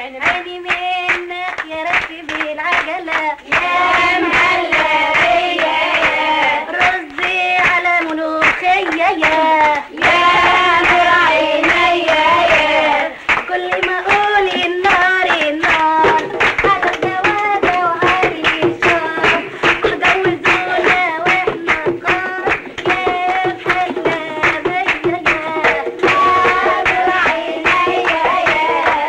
عيني عيني منك يا ركبي العجلة يا مهلبية يا رزي على ملوخية يا يا نور عينيا يا كل ما اقول النار النار على الجوازة وعريشان هجوزونا واحنا قار يا مهلبية يا نور عينيا يا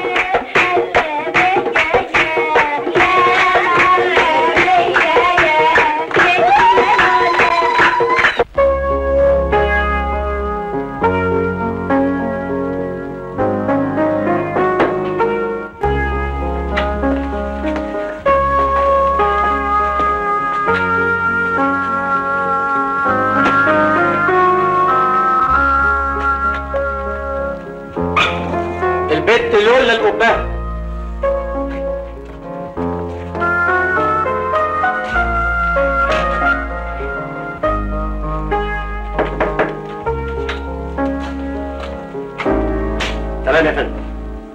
البت لولا القباه تمام يا فندم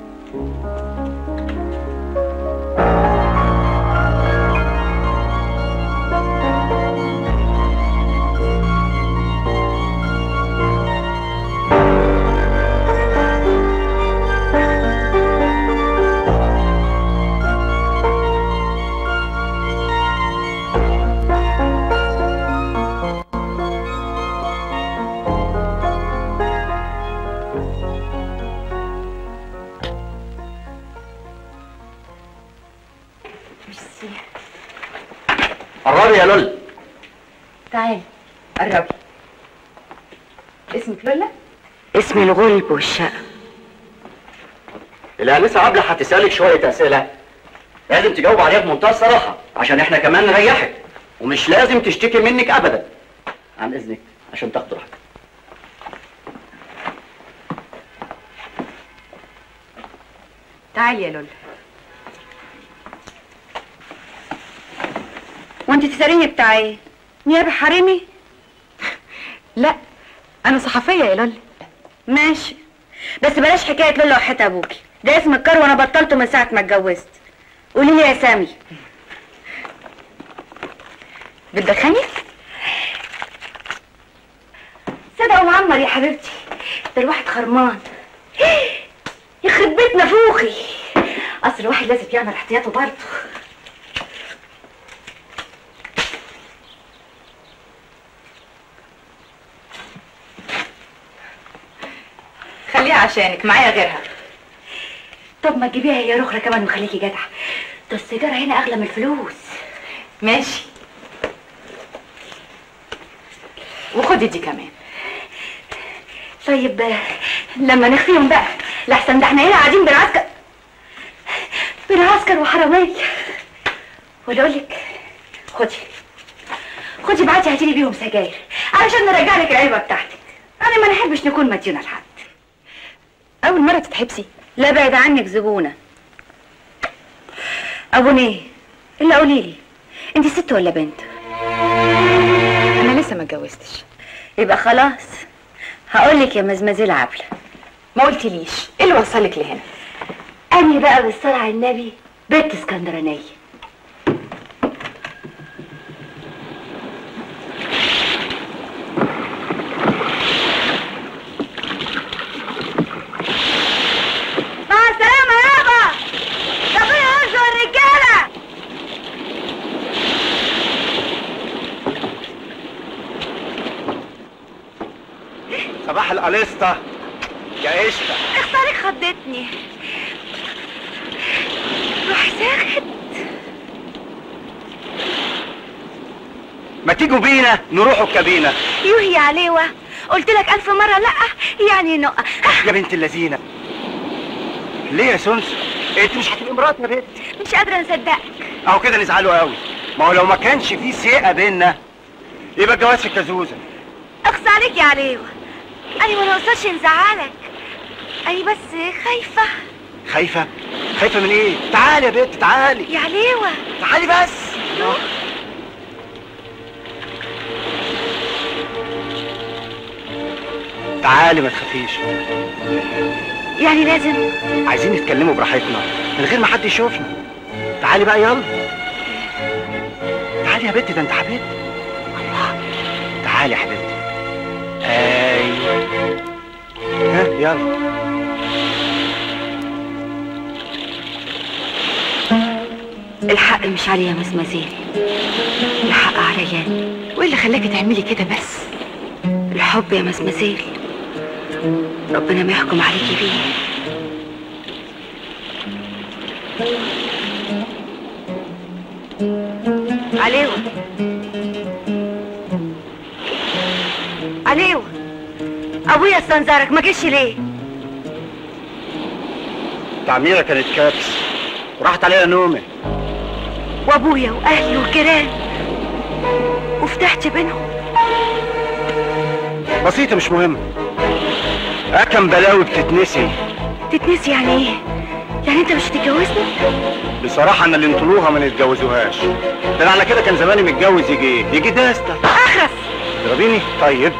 قربي يا لول تعالي قربي اسمك لولا؟ اسمي الغلب والشقة الانسه عبله هتسالك شويه اسئله لازم تجاوب عليها بمنتهى الصراحه عشان احنا كمان نريحك ومش لازم تشتكي منك ابدا عن اذنك عشان تاخد راحتك تعالي يا لولا وانت تسأليني بتاع ايه؟ نيابة حريمي؟ لا انا صحفية يا لولا ماشي بس بلاش حكاية لولا وحياة ابوكي ده اسم الكار وانا بطلته من ساعة ما اتجوزت قولي لي يا سامي بتدخني؟ صدق ومعمر يا حبيبتي ده الواحد خرمان يخرب بيت نفوخي اصل الواحد لازم يعمل احتياطه برضه خليها عشانك معايا غيرها طب ما تجيبيها هي رخرة كمان وخليكي جدعة ده السيجارة هنا أغلى من الفلوس ماشي وخدي دي كمان طيب لما نخفيهم بقى لحسن ده احنا هنا قاعدين بنعسكر بنعسكر وحرامية ولا اقول لك خدي خدي بعتي هاتيلي بيهم سجاير علشان نرجع لك العلبة بتاعتك انا ما نحبش نكون مديونة لحد اول مرة تتحبسي لا بعد عنك زبونة ابو ايه الا قولي لي انت ست ولا بنت انا لسه ما اتجوزتش يبقى خلاص هقول لك يا مزمزيل عبله ما قلتليش ايه اللي وصلك لهنا اني بقى بالصلاة على النبي بنت اسكندرانيه مع السلامة يابا ربنا يرزق الرجالة صباح القليسطة يا قشطة اختارك خضتني روح ساخت ما تيجوا بينا نروحوا الكابينة يوهي يا عليوة قلت لك ألف مرة لأ يعني نقى يا بنت اللذينة ليه يا سونسو انت مش هتبقي مرات يا بنت مش قادرة نصدقك اهو كده نزعلوا قوي ما هو لو ما كانش في ثقة بينا يبقى الجواز في الكازوزة اخص عليك يا عليوة أنا ما نقصدش نزعلك أنا بس خايفة خايفة خايفة من ايه تعالي يا بنت تعالي يا عليوة تعالي بس تعالي ما تخافيش يعني لازم عايزين نتكلموا براحتنا من غير ما حد يشوفنا تعالي بقى يلا تعالي يا بنتي ده انت حبيبتي الله تعالي يا حبيبتي ايوه ها يلا الحق مش عليا يا مزمزيل الحق عليا أنا. وايه اللي خلاكي تعملي كده بس الحب يا مزمزيل ربنا ما يحكم عليكي بيه عليوة عليوة ابويا استنزارك ما جيش ليه تعميرة كانت كابس وراحت عليها نومه وابويا واهلي والجيران وفتحت بينهم بسيطة مش مهمة أكم بلاوي بتتنسي تتنسي يعني ايه يعني انت مش هتتجوزني بصراحة أنا اللي انطلوها ما نتجوزوهاش ده أنا على كده كان زماني متجوز يجي يجي داستا اخرس تضربيني طيب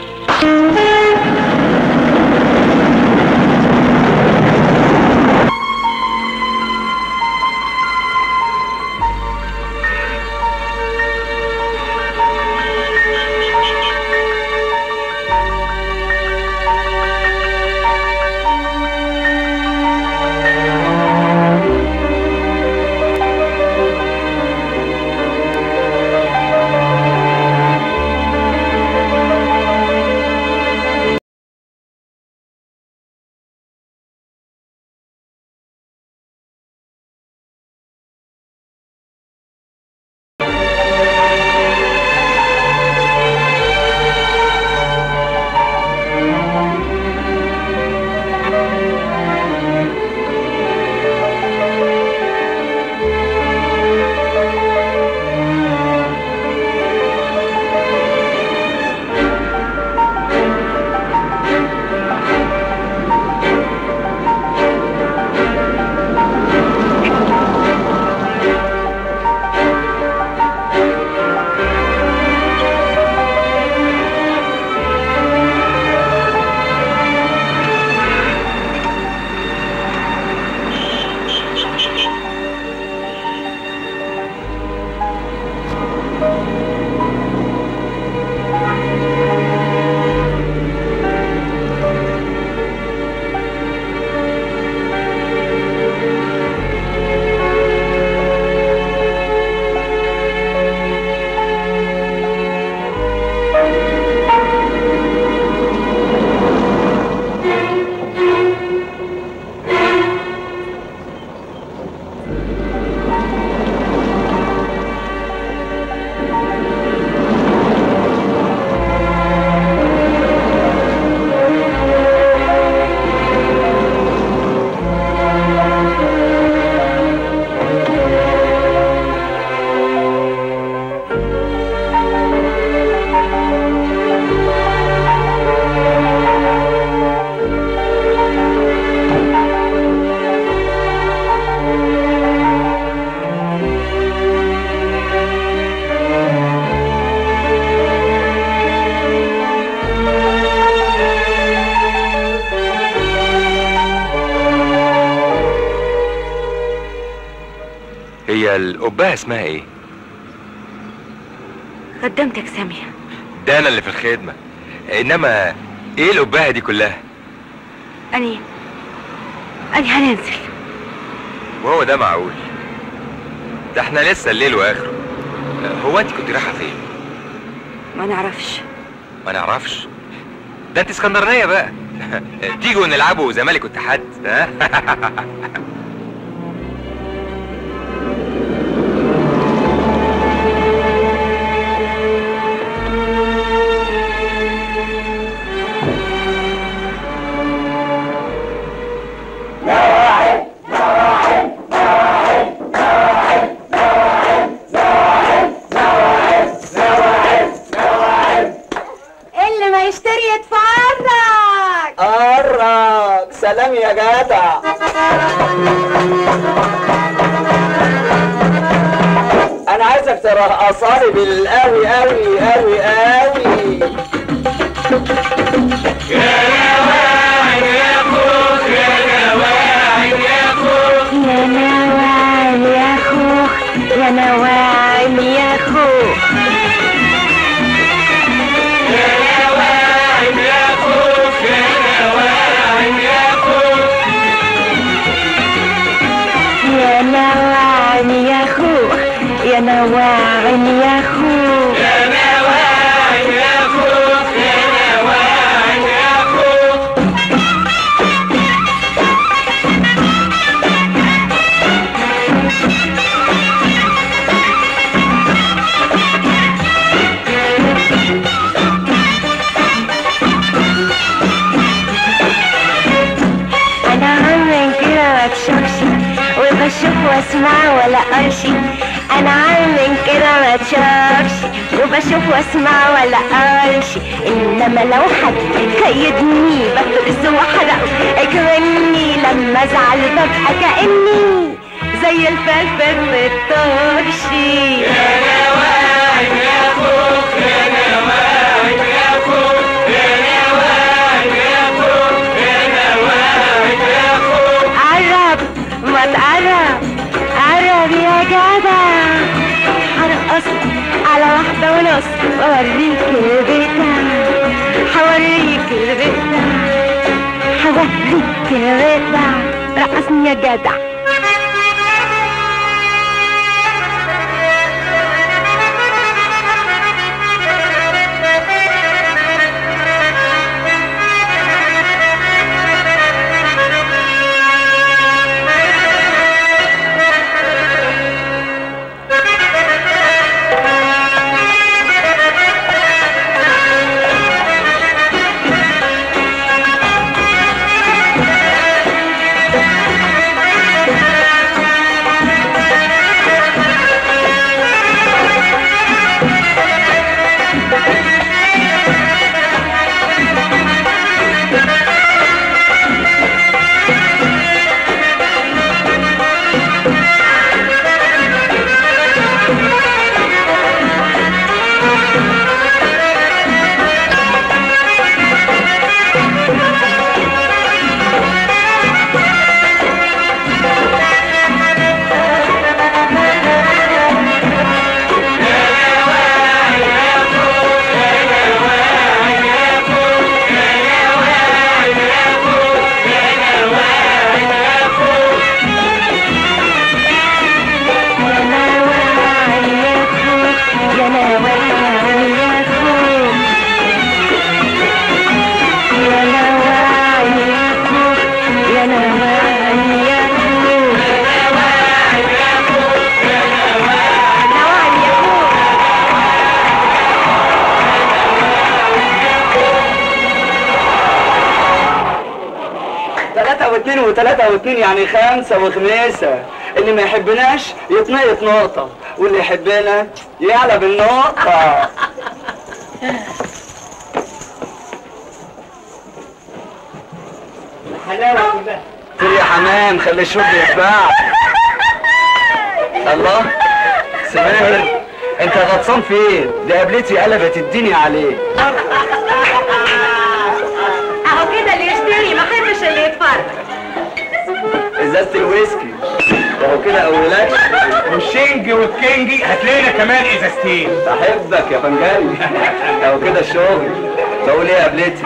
هي القبايه اسمها ايه خدمتك سامية ده انا اللي في الخدمه انما ايه القبايه دي كلها أني أني هننزل وهو ده معقول ده احنا لسه الليل واخره هو انت كنت رايحه فين ما نعرفش ما نعرفش ده انت اسكندرانيه بقى تيجوا نلعبوا زمالك واتحاد ها اللي ما يشتري يتفرج قرب سلام يا جدع انا عايزك ترقصاني بالقوي قوي قوي قوي يا واعي يا خوف يا واسمع ولا اقولش انا عامل كده ما تشوفش وبشوف واسمع ولا اقولش انما لو حد كيدني بفرز واحرق اكمني لما ازعل ببقى كاني زي الفلفل في الطرشي قرب ما تقرب قرب يا جدع هرقص على واحدة ونص واوريك البتاع هوريك البتاع هوريك البتاع رقصني يا جدع يا نواعي يا خوف يا نواعي يا خوف يا نواعي يا خوف نواعي يا خوف ثلاثة واثنين وثلاثة واثنين يعني خمسة وخميسة اللي ما يحبناش يتنقط نقطة واللي يحبنا يعلى بالنقطة حلاوة كلها قلت يا حمام خلي الشوق يتباع الله سماهر انت غطسان فين؟ دي قابلتي قلبت الدنيا عليك اهو كده اللي يشتري ما حبش اللي يتفرج ازازة الويسكي اهو كده اولاد والشنج والكينجي هتلاقينا كمان ازازتين بحبك يا فنجاني اهو كده الشغل بقول ايه يا قبلتي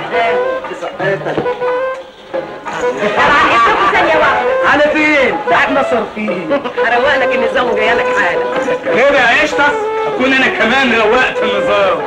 طبعا اسمكم ثانية واحدة على فين؟ احنا صارفين هروق لك النظام وجايه لك حالا كده يا قشطس اكون انا كمان روقت النظام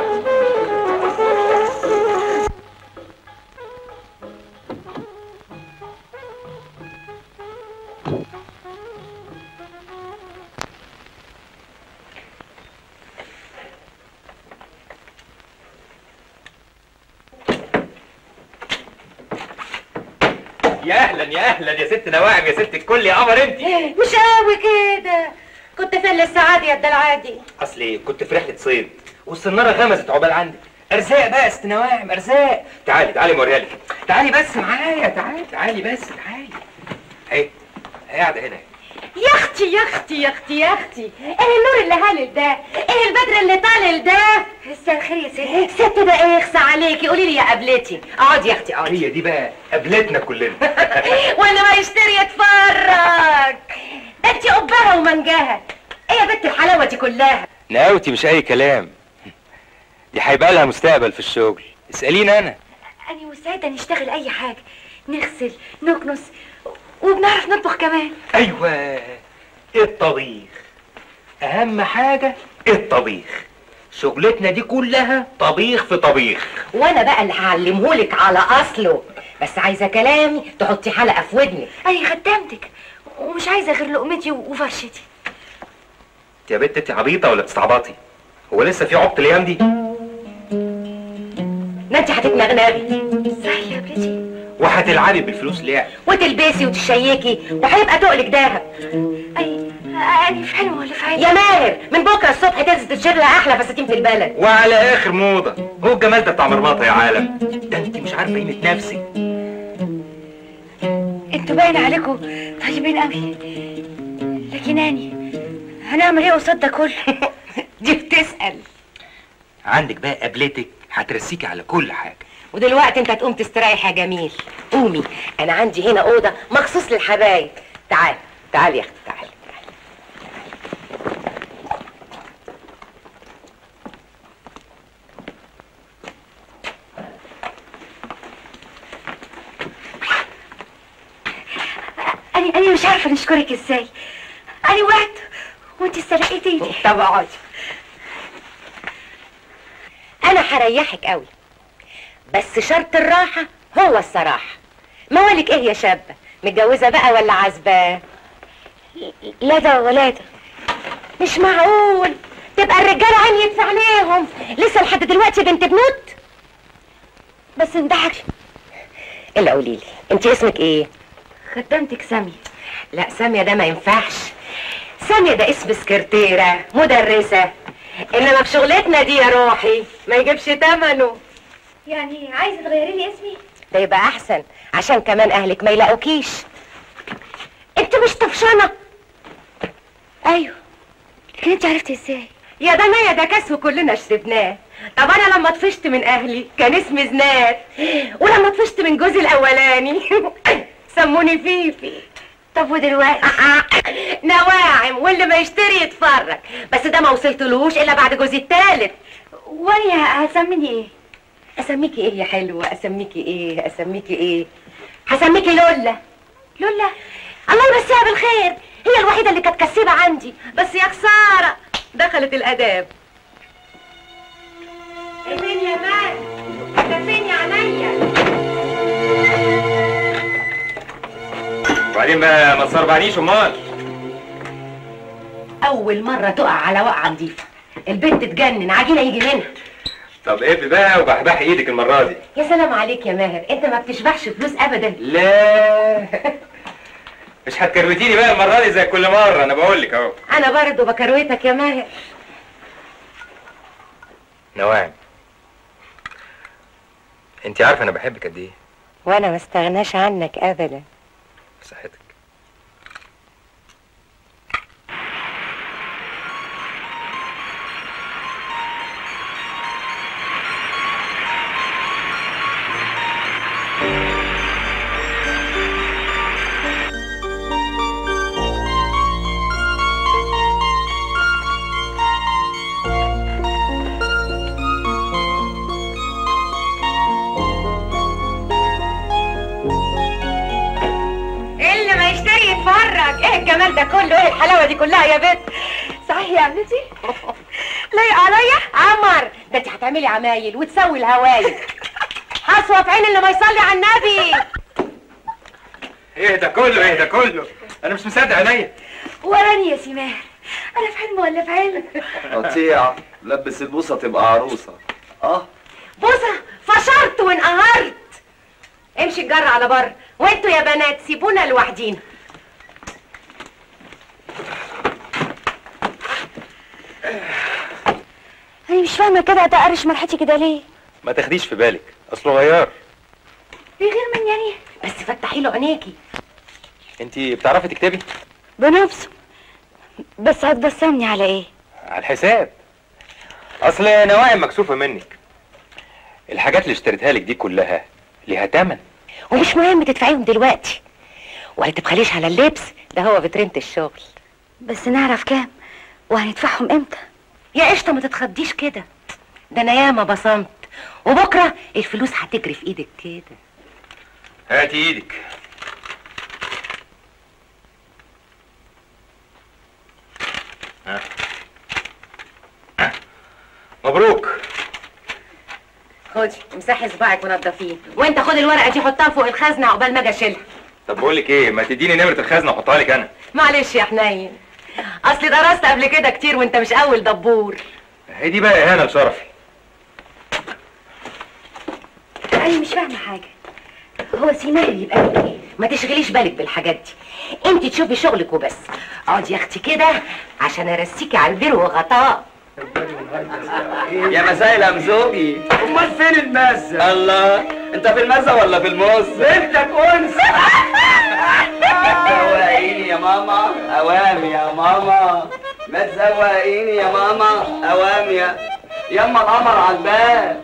يا اهلا يا اهلا يا ست نواعم يا ست الكل يا قمر انت مش قوي كده كنت فين للسعادة يا الدلعادي اصلي كنت في رحله صيد والسناره غمزت عقبال عندك ارزاق بقى يا ست نواعم ارزاق تعالي تعالي موريها لك تعالي بس معايا تعالي تعالي بس تعالي اهي هي قاعده هنا يا اختي يا اختي يا اختي يا اختي ايه النور اللي هالل ده ايه البدر اللي طالل ده مساء الخير يا ست ست ده ايه يخسى عليكي قولي لي يا قبلتي اقعدي يا اختي اقعدي هي دي بقى قابلتنا كلنا واللي ما يشتري يتفرج ده انت قبها ومنجاها ايه يا بنت الحلاوه دي كلها نقاوتي مش اي كلام دي هيبقى لها مستقبل في الشغل اساليني انا انا مستعده نشتغل اي حاجه نغسل نكنس وبنعرف نطبخ كمان ايوه الطبيخ اهم حاجه الطبيخ شغلتنا دي كلها طبيخ في طبيخ وانا بقى اللي هعلمهولك على اصله بس عايزه كلامي تحطي حلقه في ودنك اي خدامتك ومش عايزه غير لقمتي وفرشتي انت يا بنت انت عبيطه ولا بتستعبطي هو لسه في عبط الايام دي ما انت هتتنغنغي صحيح يا بنتي وهتلعبي بالفلوس لعب وتلبسي وتشيكي وهيبقى تقلك دهب اي انا في حلم ولا في عين يا ماهر من بكره الصبح تنزل تشتري لها احلى فساتين في البلد وعلى اخر موضه هو الجمال ده بتاع مرمطه يا عالم ده انت مش عارفه قيمه نفسك انتوا باين عليكم طيبين قوي لكن اني هنعمل ايه قصاد ده كله دي بتسأل عندك بقى قابلتك هترسيكي على كل حاجه ودلوقتي انت تقوم تستريح يا جميل قومي انا عندي هنا اوضه مخصوص للحبايب تعال تعال يا اختي تعال انا انا مش عارفه نشكرك ازاي انا وقعت وانت استلقيت ايدي طب اقعدي انا هريحك قوي بس شرط الراحه هو الصراحه موالك ايه يا شابه متجوزه بقى ولا عازبه لا ده ولا ده مش معقول تبقى الرجاله عميت في عينيهم لسه لحد دلوقتي بنت بنوت بس انضحك الا قولي لي انت اسمك ايه خدامتك سامي لا سامية ده ما ينفعش سامية ده اسم سكرتيرة مدرسة انما في شغلتنا دي يا روحي ما يجيبش تمنه يعني عايزه تغيري لي اسمي ده يبقى احسن عشان كمان اهلك ما يلاقوكيش انت مش طفشانة ايوه لكن انت عرفتي ازاي يا ده انا يا ده كاس وكلنا شربناه طب انا لما طفشت من اهلي كان اسمي زناد ولما طفشت من جوزي الاولاني سموني فيفي طب ودلوقتي نواعم واللي ما يشتري يتفرج بس ده ما وصلتلوش الا بعد جوزي التالت وانا هتسميني ايه اسميكي ايه يا حلوه اسميكي ايه اسميكي ايه هسميكي لولا لولا الله يمسيها بالخير هي الوحيده اللي كانت كسيبه عندي بس يا خساره دخلت الاداب فين يا مان انت فين يا عينيا وبعدين بقى ما تصربعنيش امال اول مره تقع على وقعه نظيفه البنت تجنن عجينه يجي منها طب ايه بقى وبحبحي ايدك المره دي يا سلام عليك يا ماهر انت ما بتشبعش فلوس ابدا لا مش هتكروتيني بقى المره دي زي كل مره انا بقول لك اهو انا برضه بكرويتك يا ماهر نواعم انت عارفه انا بحبك قد ايه وانا ما استغناش عنك ابدا صحتك اللي ما يشتري يتفرج ايه الجمال ده كله ايه الحلاوه دي كلها يا بنت صحيح يا عمتي لايق عليا عمر ده انت هتعملي عمايل وتسوي الهوايل حصوه في عين اللي ما يصلي على النبي ايه ده كله ايه ده كله انا مش مصدق عينيا وراني يا سماح انا في حلم ولا في علم قطيع لبس البوصة تبقى عروسة اه بوسه فشرت وانقهرت امشي الجر على بر وانتوا يا بنات سيبونا لوحدينا انا مش فاهمه كده تقرش مرحتي كده ليه ما تاخديش في بالك اصله غيار في غير من يعني بس فتحي له عينيكي انت بتعرفي تكتبي بنفسه بس هتبسمني على ايه على الحساب اصل نواعم مكسوفه منك الحاجات اللي اشتريتها لك دي كلها ليها تمن ومش مهم تدفعيهم دلوقتي ولا تبخليش على اللبس ده هو فيترينة الشغل بس نعرف كام وهندفعهم امتى يا قشطه ما تتخضيش كده ده انا ياما بصمت وبكره الفلوس هتجري في ايدك كده هاتي ايدك ها. ها. مبروك خدي امسحي صباعك ونضفيه وانت خد الورقه دي حطها فوق الخزنه عقبال ما اجي اشيلها طب بقول لك ايه ما تديني نمره الخزنه واحطها لك انا معلش يا حنين اصلي درست قبل كده كتير وانت مش اول دبور هي دي بقى اهانه لشرفي انا مش فاهمه حاجه هو سيناء اللي يبقى لك ايه ما تشغليش بالك بالحاجات دي انت تشوفي شغلك وبس اقعدي يا اختي كده عشان ارسيكي على البير وغطاه يا مساء الامزوجي امال فين المزه الله انت في المزه ولا في الموز بنتك انس تزوقيني يا ماما اوام يا ماما ما تزوقيني يا ماما اوام يا يما القمر على الباب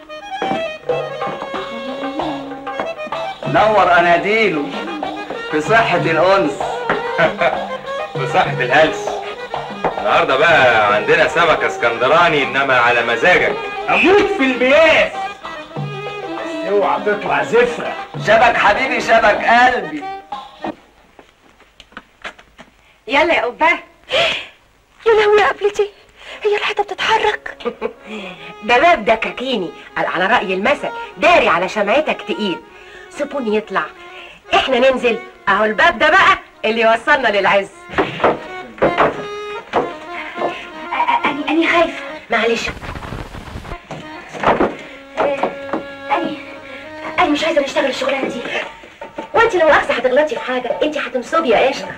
نور اناديله في صحة الأنس بصحة الهلس النهارده بقى عندنا سمك اسكندراني انما على مزاجك اموت في البياس بس اوعى تطلع زفره شبك حبيبي شبك قلبي يلا يا قباه يا لهوي يا قبلتي هي الحيطه بتتحرك ده باب دكاكيني قال على رأي المثل داري على شمعتك تقيل سيبوني يطلع احنا ننزل اهو الباب ده بقى اللي يوصلنا للعز أني أني خايفة معلش أني أني مش عايزة نشتغل الشغلانة دي وانت لو اخذ هتغلطي في حاجه انت هتنصبي يا قشطه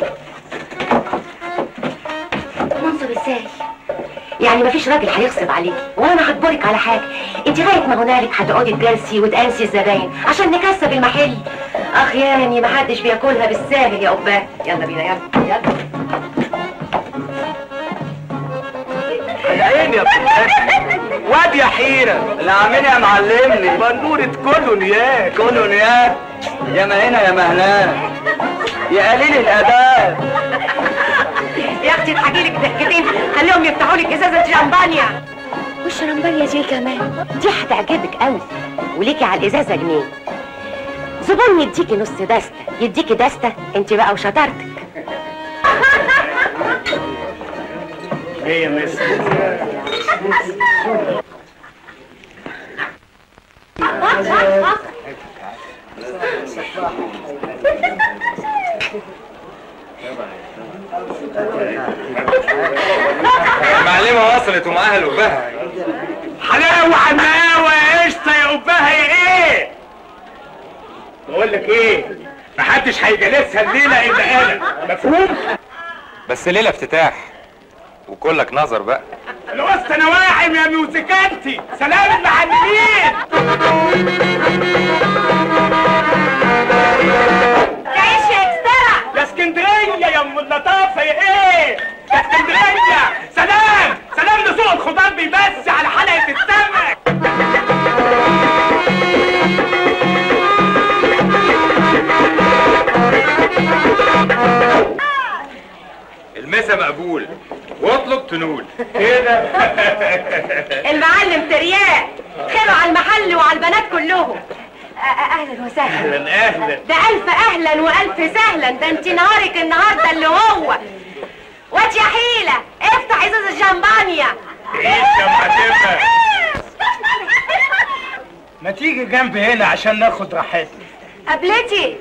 منصب ازاي؟ يعني مفيش راجل هيغصب عليكي وانا هجبرك على حاجه انت غايه ما هنالك هتقعدي تجلسي وتانسي الزباين عشان نكسب المحل اخ يعني محدش بياكلها بالساهل يا قباه يلا بينا يلا يلا العين يا واد يا حيرة اللي عاملها معلمني بنورة كولونيات كولونيات يا ما هنا يا ما هناك يا قليل الاداب يا اختي اضحكي لك ضحكتين خليهم يفتحوا لك ازازه شامبانيا والشرمبانيا دي كمان دي هتعجبك قوي وليكي على الازازه جنيه زبون يديكي نص دستة يديكي دستة انت بقى وشطارتك ايه يا مستر المعلمة وصلت ومعاها الأبهة حلاوة حلاوة يا قشطة يا قبها يا ايه بقول لك ايه محدش هيجلسها الليلة الا انا مفهوم بس ليلة افتتاح وكلك نظر بقى الوسط نواعم يا موسيقانتي سلام المعلمين تعيش يا اكسترا يا اسكندرية يا ام اللطافة يا ايه يا اسكندرية سلام سلام لسوق الخضار بيبس على حلقة السمك المسا مقبول واطلب تنول كده المعلم ترياق خيره على المحل وعلى البنات كلهم أ- أ- اهلا وسهلا اهلا اهلا ده الف اهلا والف سهلا ده انت نهارك النهارده اللي هو وات يا حيله افتح ازازه شامبانيا ايه الشمعتمة ما تيجي جنبي هنا عشان ناخد راحتنا قبلتي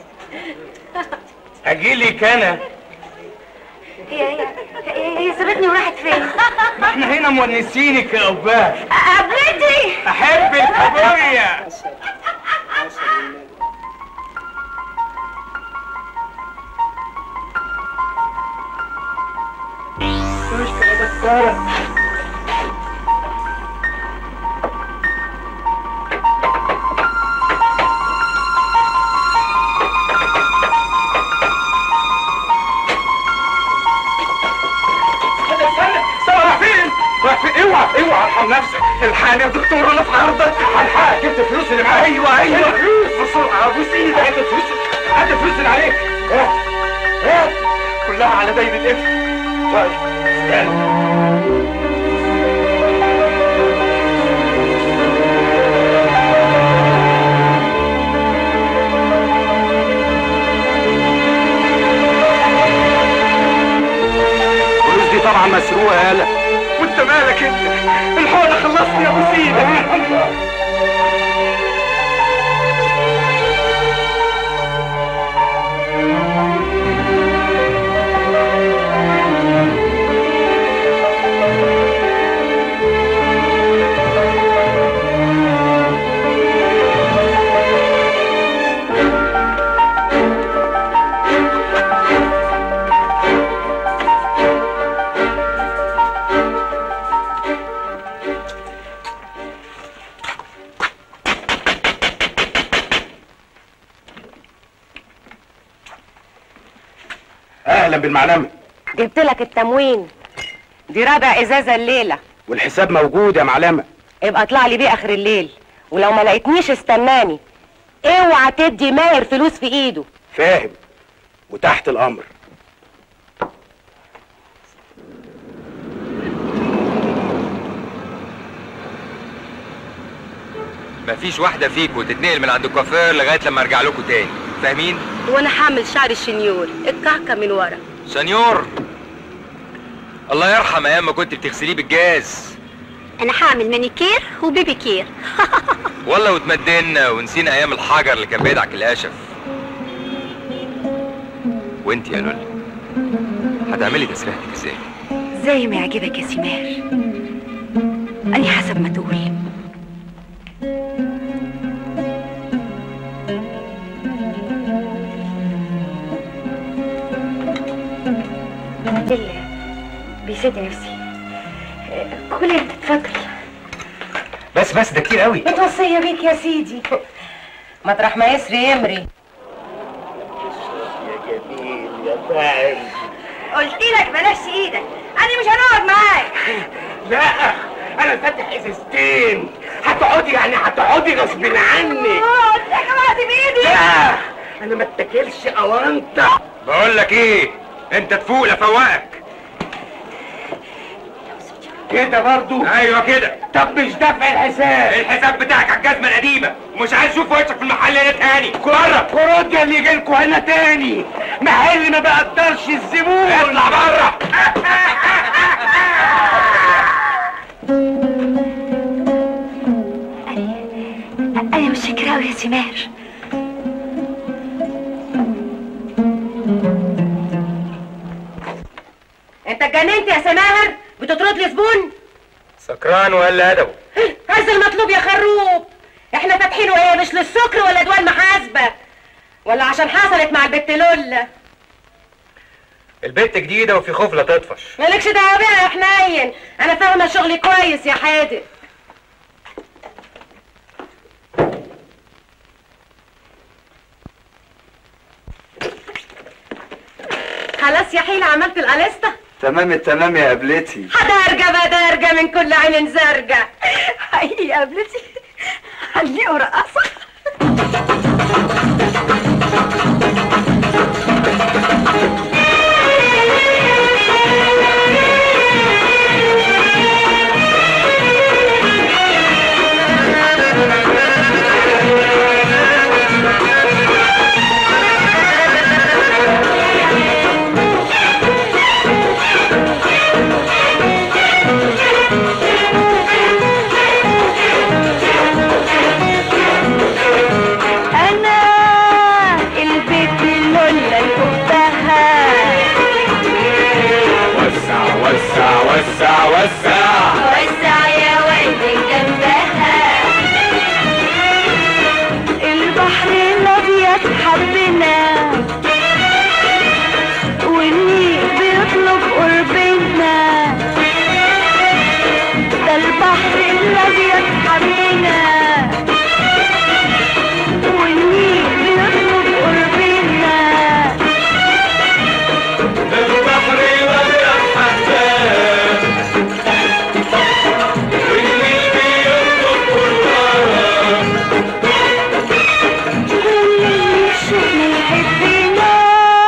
اجيلك انا هي هي هي- هي سابتني وراحت فين ما احنا هنا مونسينك يا قباه قبلتي احب الكابوريا استنى استنى استنى رايح فين؟ رايح فين؟ اوعى اوعى ارحم نفسك الحقني يا دكتور انا في عرضك الحقك جبت الفلوس اللي معاك ايوه ايوه فلوس بسرعه ابوس ايدك هات الفلوس هات الفلوس اللي عليك هات هات كلها على دايب القفل طيب استنى الفلوس دي طبعا مسروقه يالا وانت مالك انت الحقنه خلصني يا ابو سيدك اهلا بالمعلمه جبت لك التموين دي رابع ازازه الليله والحساب موجود يا معلمه يبقى اطلع لي بيه اخر الليل ولو ما لقيتنيش استناني اوعى تدي ماهر فلوس في ايده فاهم وتحت الامر مفيش واحده فيكم تتنقل من عند الكوافير لغايه لما ارجع لكم تاني فاهمين وانا حامل شعر الشنيور الكعكه من ورا سنيور الله يرحم ايام ما كنت بتغسليه بالجاز انا هعمل مانيكير وبيبي كير والله واتمدنا ونسينا ايام الحجر اللي كان بيدعك الاشف وانت يا لولي هتعملي تسريحتك ازاي زي ما يعجبك يا سمير اني حسب ما تقول بالله بيسد نفسي كل انت اتفضل بس بس ده كتير قوي متوصيه بيك يا سيدي مطرح ما يسري يمري قلت لك بلاش ايدك انا مش هنقعد معاك لا انا فاتح ازازتين هتقعدي يعني هتقعدي غصب عنك اه انت جمعت بايدي لا انا ما اتاكلش اوانطه بقول لك ايه انت تفوق لفوقك كده برضو ايوه كده طب مش دافع الحساب الحساب بتاعك على الجزمه القديمه ومش عايز اشوف وشك في المحل هنا تاني بره كرود اللي يجي لكم هنا تاني محل ما بقدرش الزبون اطلع بره انا مش فاكره يا سمير انت اتجننت يا سماهر بتطرد لي زبون سكران ولا ادبه هذا المطلوب يا خروب احنا فاتحينه ايه مش للسكر ولا دول محاسبه ولا عشان حصلت مع البت لولا البت جديده وفي خوف لا تطفش مالكش دعوه بيها يا حنين انا فاهمه شغلي كويس يا حادق خلاص يا حيلة عملت القليسطة تمام التمام يا قبلتي هدرجة بدرجة من كل عين زرجة حقيقي يا قبلتي هنلاقوا رقاصه انا البيت لولا اختها وسع وسع وسع وسع وسع يا ولد جنبها البحر الابيض حبنا والنيل بيطلب قربنا ده البحر الابيض حبنا والنيل بيطلب قربنا البحر مليان حباب والنيل بيطلب قربان كل اللي شفنا يحبنا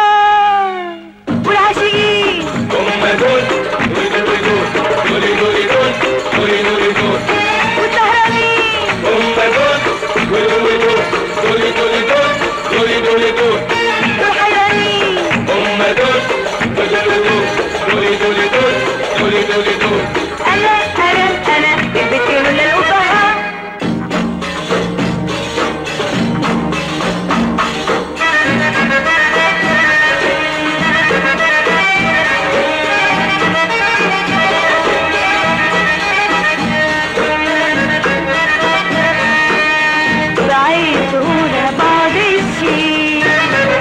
والعاشقين هم دول دول دول دول دول دول دول دول دول والسهرانين هم دول دول دول دول دول دول دول دول دول والحيرانين هم دول دول دول دول دول دول دول دول دول انا انا انا البت لولا القبها رأيت هنا بعض الشيء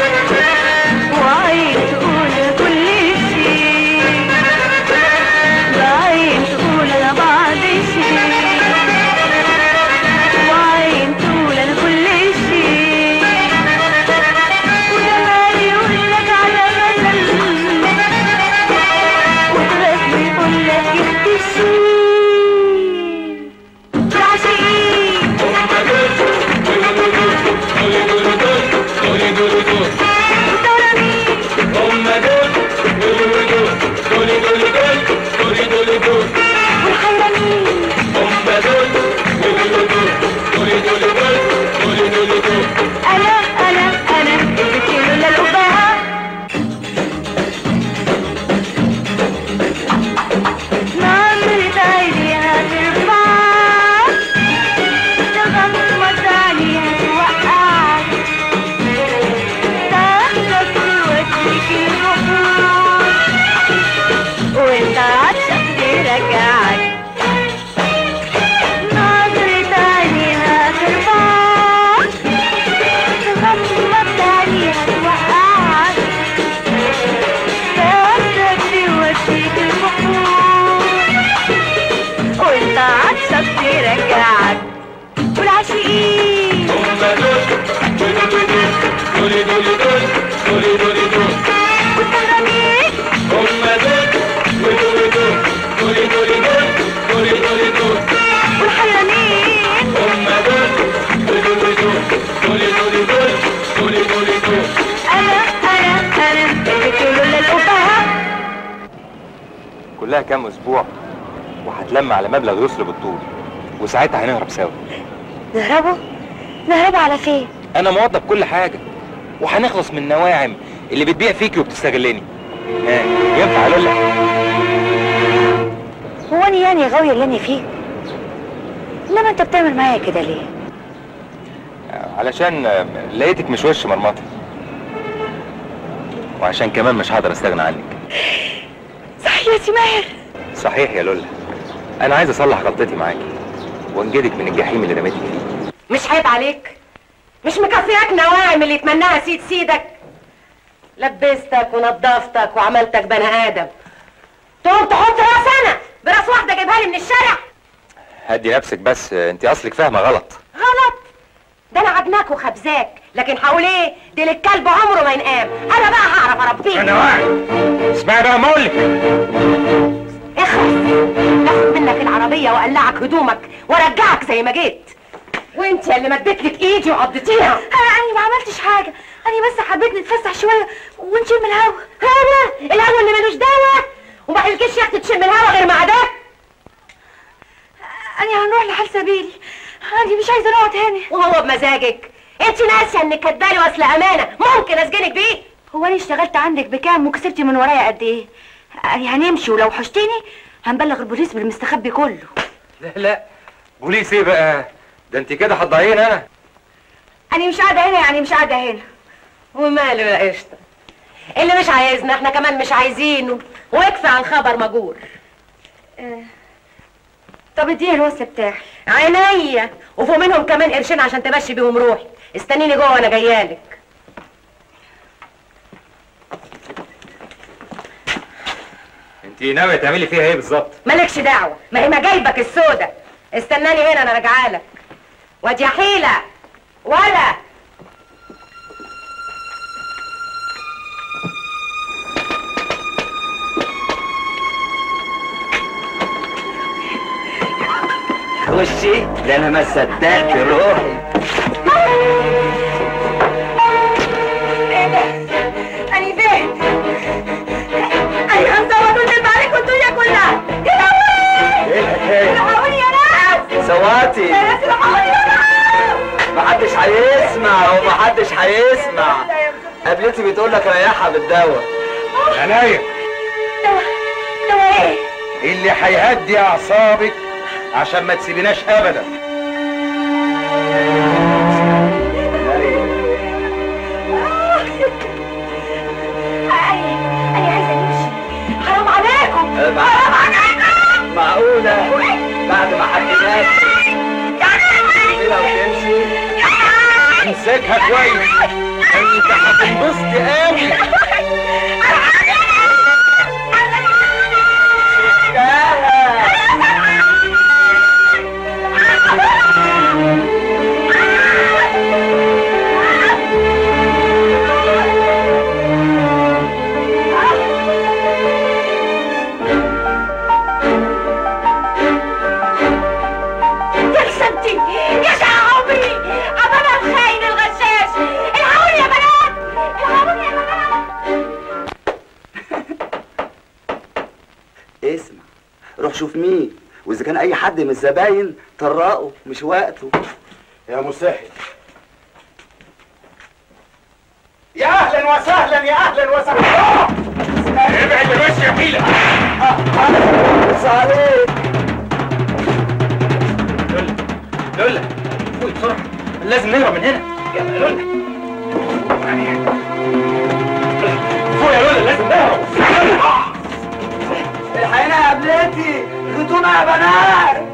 انا انا انا البت لولا الأبهة كلها كام اسبوع وهتلم على مبلغ يوصل بالطول وساعتها هنهرب سوا نهربوا نهربوا على فين انا موظف كل حاجه وهنخلص من النواعم اللي بتبيع فيكي وبتستغلني ها ينفع يا لولا هو انا يعني غاوية اللي انا فيه لما انت بتعمل معايا كده ليه علشان آه، لقيتك مش وش مرمطه وعشان كمان مش هقدر استغنى عنك صحيح يا سماهر صحيح يا لولا انا عايز اصلح غلطتي معاكي وانجدك من الجحيم اللي رميتك فيه مش عيب عليك مش مكفياك نواعم اللي يتمناها سيد سيدك لبستك ونضفتك وعملتك بني ادم تقوم تحط راس انا براس واحده جايبها لي من الشارع هدي نفسك بس آه، انت اصلك فاهمه غلط غلط ده انا عدناك وخبزاك لكن هقول ايه دي للكلب عمره ما ينقام انا بقى هعرف اربيه انا واعي اسمعي بقى ما اقولك اخرس ناخد منك العربيه واقلعك هدومك وارجعك زي ما جيت وانت اللي مديت لك ايدي وعضتيها انا ما عملتش حاجة انا بس حبيت نتفسح شوية ونشم الهوا هوا الهوا اللي ملوش دواء وما حلكش يا اختي تشم الهوا غير مع ده انا هنروح لحال سبيلي انا مش عايزة نقعد هنا وهو بمزاجك انت ناسيه انك كدالي وصل امانه ممكن اسجنك بيه هو انا اشتغلت عندك بكام وكسبتي من ورايا قد ايه يعني هنمشي ولو حشتيني هنبلغ البوليس بالمستخبي كله لا لا بوليس ايه بقى ده انت كده هتضيعيني انا انا مش قاعده هنا يعني مش قاعده هنا وماله يا قشطه اللي مش عايزنا احنا كمان مش عايزينه ويكفي عن خبر مجور طب اديني الوصل بتاعي عينيا وفوق منهم كمان قرشين عشان تمشي بيهم روحي استنيني جوه وانا جايالك انت ناويه تعملي فيها ايه بالظبط مالكش دعوه ما هي ما جايبك السودا استناني هنا انا راجعالك وادي يا حيله ولا خشي ده انا ما صدقت روحي انا فين انا هنصور ونلم عليكم الدنيا كلها يا لهوي ايه الحكايه الحقوني يا ناس سواتي يا ناس الحقوني يا ناس محدش هيسمع ومحدش هيسمع قابلتي بتقول لك ريحها بالدواء عناية دوا دوا ايه اللي هيهدي اعصابك عشان ما تسيبيناش ابدا انا انا عايزه نمشي حرام عليكم أه، حرام عليكم معقولة بعد ما حكيناك كده وتمشي امسكها كويس انت هتنبسطي قوي يا سنتي يا شعبي ابانا الخاين الغشاش الحقوني يا بنات الحقوني يا بنات اسمع روح شوف مين واذا كان اي حد من الزباين طرقه مش وقته يا مسهل يا اهلا وسهلا يا اهلا وسهلا ابعد يا باشا يا حيله بص عليك لولا فوق بسرعه لازم نهرب من هنا يلا لولا فوق يا لولا لازم نهرب الحقيقة يا قبلتي خدونا يا بنات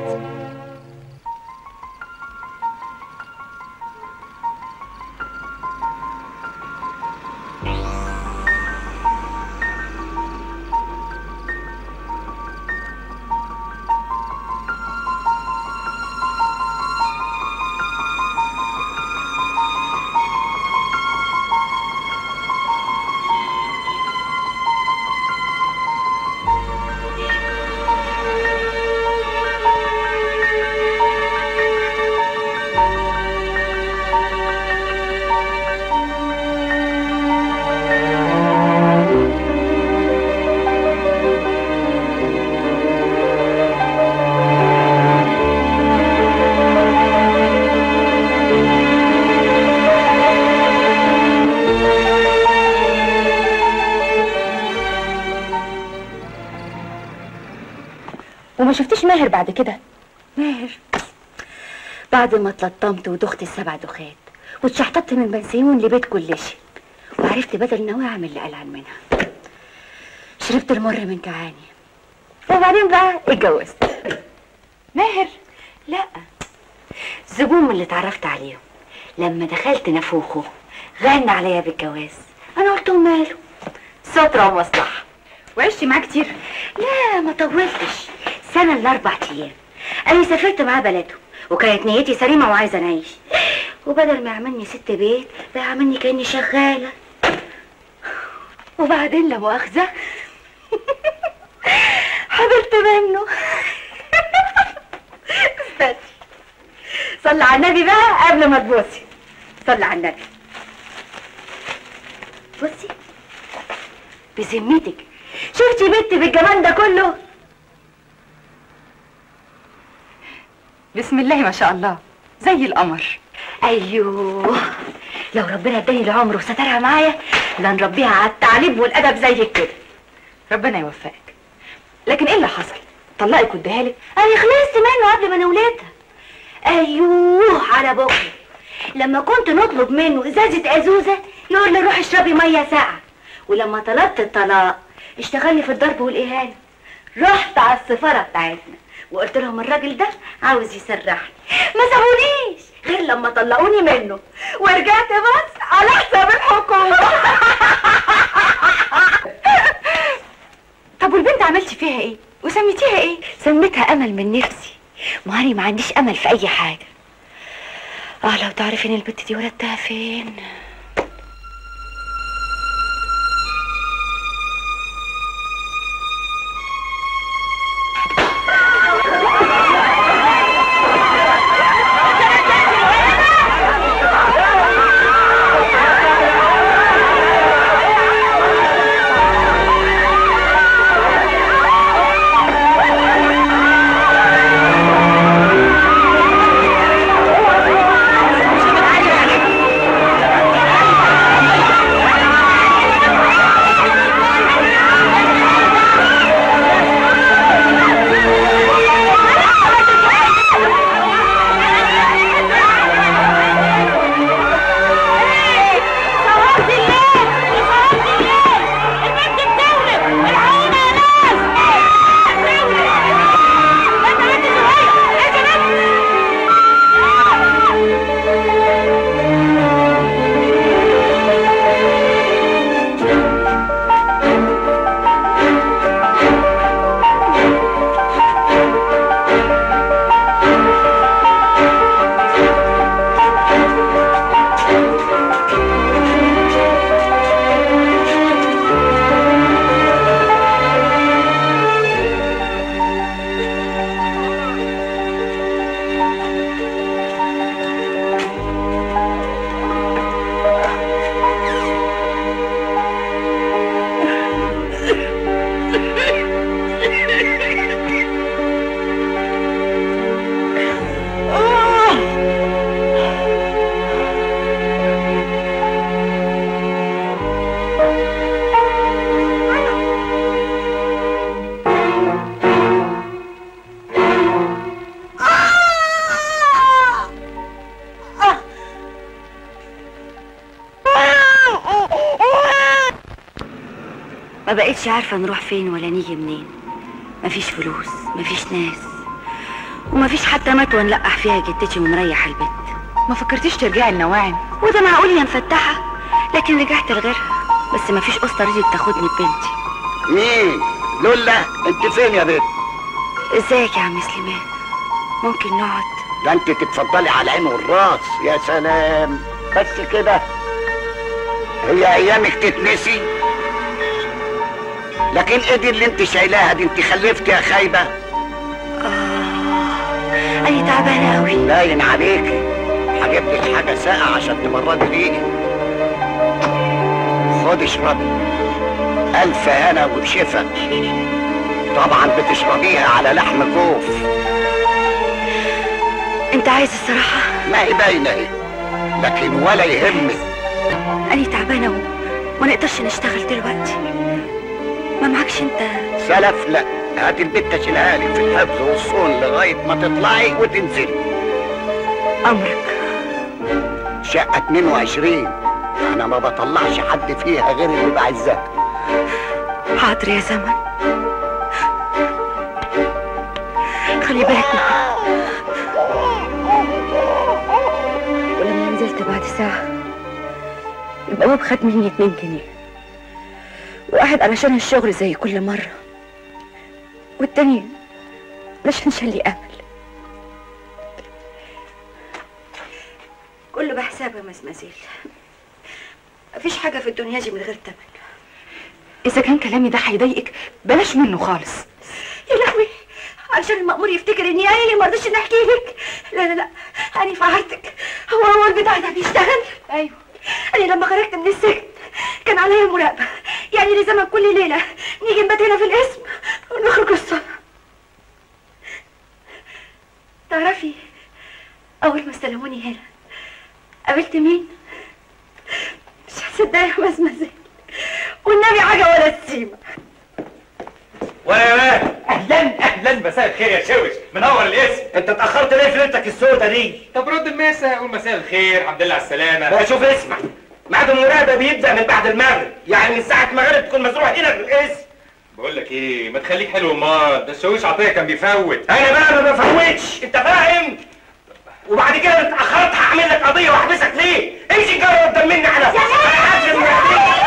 وما شفتيش ماهر بعد كده ماهر بعد ما اتلطمت ودخت السبع دخات واتشحططت من بنسيون لبيت كل شيء وعرفت بدل ناوي اعمل اللي قلعان منها شربت المر من كعاني وبعدين بقى اتجوزت ماهر لا الزبون اللي اتعرفت عليهم لما دخلت نافوخه غنى عليا بالجواز انا قلت له ماله سترة ومصلحة وعشتي معاه كتير لا ما طولتش سنة الا اربع ايام انا سافرت معاه بلده وكانت نيتي سليمة وعايزة نعيش وبدل ما يعملني ست بيت بقى يعملني كأني شغالة وبعدين لا مؤاخذة حضرت منه استني صلي على النبي بقى قبل ما تبوسي صلي على النبي بصي بذمتك شفتي بنت بالجمال ده كله بسم الله ما شاء الله زي القمر ايوه لو ربنا اداني العمر وسترها معايا لنربيها على التعليم والادب زيك كده ربنا يوفقك لكن ايه اللي حصل طلقك واديها لك انا خلصت منه قبل ما انا ولدها ايوه على بكره لما كنت نطلب منه ازازه ازوزه يقول لي روح اشربي ميه ساقعه ولما طلبت الطلاق اشتغلني في الضرب والاهانه رحت على السفاره بتاعتنا وقلت لهم الراجل ده عاوز يسرحني ما سابونيش غير لما طلقوني منه ورجعت بس على حساب الحكومه طب والبنت عملتي فيها ايه وسميتيها ايه سميتها امل من نفسي ما أنا ما عنديش امل في اي حاجه اه لو تعرفي ان البت دي ولدتها فين ما بقتش عارفة نروح فين ولا نيجي منين مفيش فلوس مفيش ناس ومفيش حتى متوى نلقح فيها جدتي ونريح البيت ما فكرتيش ترجعي النواعم وده معقول يا مفتحة لكن رجعت لغيرها بس مفيش قسطة رضيت تاخدني ببنتي مين لولا انت فين يا بنت ازيك يا عم سليمان ممكن نقعد ده انت تتفضلي على العين والراس يا سلام بس كده هي ايامك تتنسي لكن ايه دي اللي انت شايلاها دي انت خلفتي يا خايبه انا تعبانة اوي باين عليكي هجيب لك حاجه ساقعه عشان تبردي ريقك خدي اشربي الف هنا وبشفا طبعا بتشربيها على لحم كوف انت عايز الصراحة ما هي باينه اهي لكن ولا يهمك انا تعبانة و... ما نقدرش نشتغل دلوقتي ما معكش انت سلف لا هات البت اشيلها لي في الحفظ والصون لغايه ما تطلعي وتنزلي امرك شقه 22 انا ما بطلعش حد فيها غير اللي بعزها حاضر يا زمن خلي بالك معاه ولما نزلت بعد ساعة البواب خد مني اتنين جنيه واحد علشان الشغل زي كل مرة والتاني علشان شالي أمل كله بحساب يا مزمزيل مفيش حاجة في الدنيا دي من غير تمن إذا كان كلامي ده هيضايقك بلاش منه خالص يا لهوي علشان المأمور يفتكر اني انا اللي ما رضيتش نحكي لك لا لا لا انا فعلتك هو هو البتاع ده بيشتغل ايوه انا لما خرجت من السجن كان عليا مراقبه يعني لزمن كل ليله نيجي نبات هنا في القسم ونخرج الصبح تعرفي اول ما استلموني هنا قابلت مين مش هتصدقي يا مزمزل والنبي حاجه ولا السيمه ولا مان اهلا اهلا مساء الخير يا شوش منور الاسم انت اتاخرت ليه في ليلتك السودة دي طب رد المسا قول مساء الخير الحمد لله على السلامه بقى شوف اسمع ميعاد المراقبه بيبدا من بعد المغرب يعني من ساعه المغرب تكون مزروع هنا في الاسم بقول لك ايه ما تخليك حلو امال ده الشاويش عطيه كان بيفوت انا بقى ما بفوتش انت فاهم وبعد كده انت اتاخرت هعمل لك قضيه واحبسك ليه امشي جرب قدام مني على انا عارف المراقبين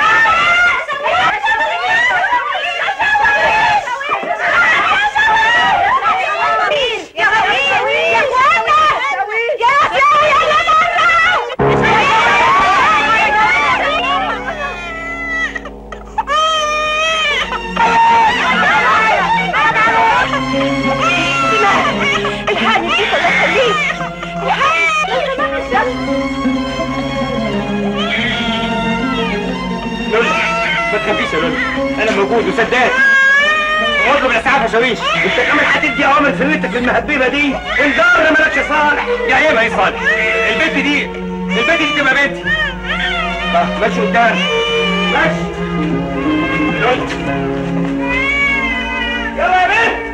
الحقني فيك الله يخليك لولي ما تخافيش يا لولي انا موجود وسداد اطلب الاسعاف يا شاويش انت كمان هتدي اوامر في بنتك المهببه دي انذار مالكش صالح يا ايه ما يصالح البنت دي البنت دي تبقى بنتي طب ماشي قدام ماشي لولي يلا يا بنت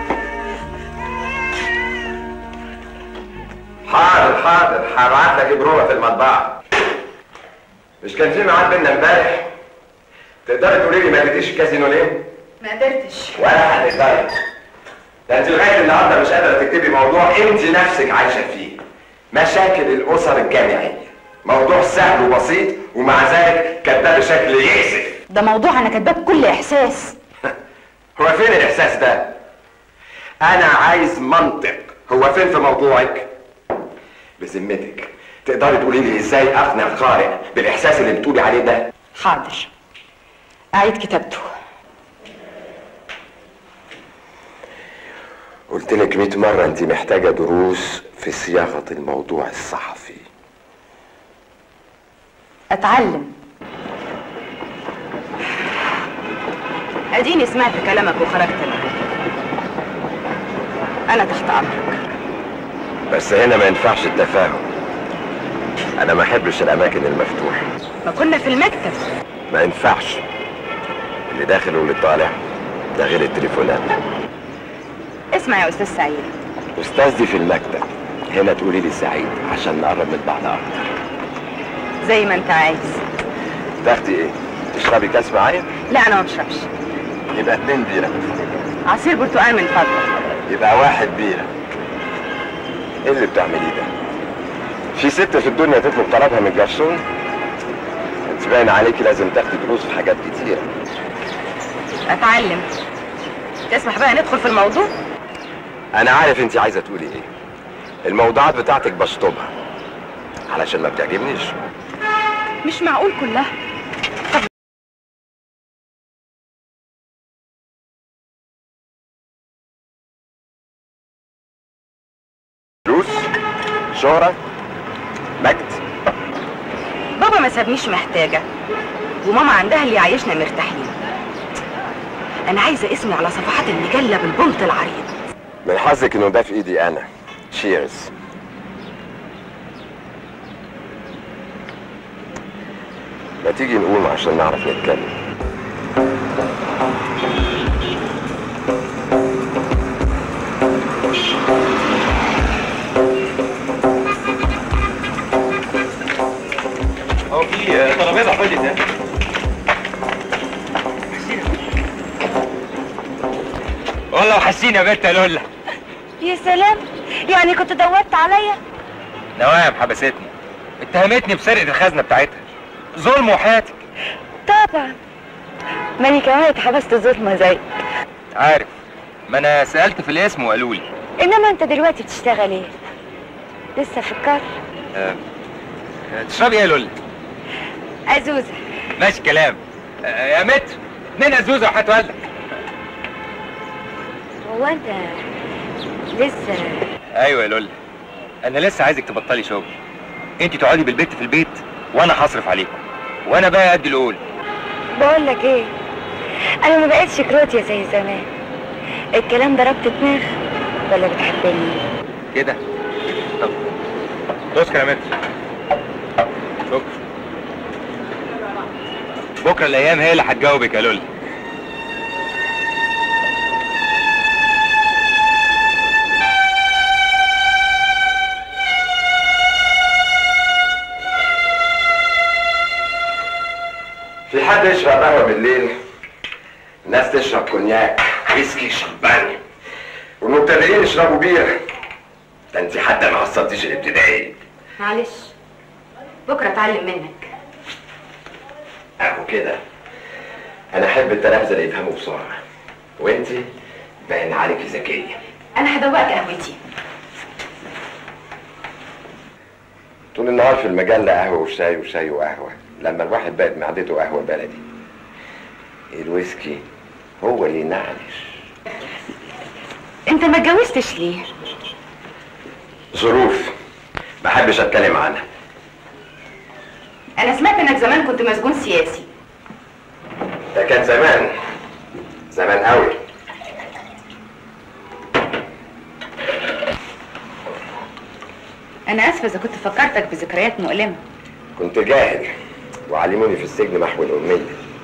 حاضر حاضر هبعت لك بروفه في المطبعه مش كان في ميعاد بينا امبارح تقدري تقولي لي ما جيتيش الكازينو ليه؟ ما قدرتش ولا هتقدري ده انت لغايه النهارده مش قادره تكتبي موضوع انت نفسك عايشه فيه مشاكل الاسر الجامعيه موضوع سهل وبسيط ومع ذلك كاتباه بشكل يأسف ده موضوع انا كاتباه بكل احساس هو فين الاحساس ده؟ انا عايز منطق هو فين في موضوعك؟ بذمتك تقدري تقولي لي ازاي اقنع قارئ بالاحساس اللي بتقولي عليه ده؟ حاضر اعيد كتابته قلت لك 100 مرة انت محتاجة دروس في صياغة الموضوع الصحفي اتعلم اديني سمعت كلامك وخرجت معاك انا تحت امرك بس هنا ما ينفعش التفاهم انا ما احبش الاماكن المفتوحة ما كنا في المكتب ما ينفعش اللي داخل واللي طالع ده غير التليفونات اسمع يا استاذ سعيد استاذ دي في المكتب هنا تقولي لي سعيد عشان نقرب من بعض اكتر زي ما انت عايز تاخدي ايه تشربي كاس معايا لا انا ما بشربش يبقى اتنين بيرة عصير برتقال من فضلك يبقى واحد بيرة ايه اللي بتعمليه ده في ست في الدنيا تطلب طلبها من الجرسون انت باين عليكي لازم تاخدي دروس في حاجات كتيرة اتعلم تسمح بقى ندخل في الموضوع انا عارف انت عايزة تقولي ايه الموضوعات بتاعتك بشطبها علشان ما بتعجبنيش مش معقول كلها فلوس شهرة مجد بابا ما سابنيش محتاجة وماما عندها اللي يعيشنا مرتاحين انا عايزة اسمي على صفحات المجلة بالبنط العريض من حظك انه ده في ايدي انا تشيرز ما تيجي نقوم عشان نعرف نتكلم والله وحشين يا بنت يا لولا يا سلام يعني كنت دورت عليا نوام حبستني اتهمتني بسرقة الخزنة بتاعتها ظلم وحياتك طبعا ماني كمان اتحبست ظلمة زيك عارف ما انا سألت في الاسم وقالوا لي انما انت دلوقتي بتشتغل ايه لسه في الكار أه آه، تشربي ايه يا لولا ازوزة ماشي كلام أه يا متر اتنين ازوزه وحياة والدك هو انت لسه ايوه يا لولا انا لسه عايزك تبطلي شغل انت تقعدي بالبيت في البيت وانا هصرف عليكم وانا بقى قد القول بقول لك ايه انا ما بقتش كروتيا زي زمان الكلام ده ربط دماغ ولا بتحبني كده طب شكرا يا متر شكرا بكره الايام هي اللي هتجاوبك يا لولا في حد يشرب قهوة بالليل الناس تشرب كونياك ويسكي شمبانيا والمبتدئين يشربوا بيرة ده انت حتى ما حصلتيش الابتدائي معلش بكره اتعلم منك اهو كده انا احب التلامذة اللي يفهموا بسرعة وانت باين عليكي ذكية انا هدوقك قهوتي طول النهار في المجلة قهوة وشاي وشاي وقهوة لما الواحد بقت معدته قهوة بلدي الويسكي هو اللي ينعنش انت ما اتجوزتش ليه ظروف ما احبش اتكلم عنها انا سمعت انك زمان كنت مسجون سياسي ده كان زمان زمان قوي انا اسفه اذا كنت فكرتك بذكريات مؤلمه كنت جاهل وعلموني في السجن محو الأمية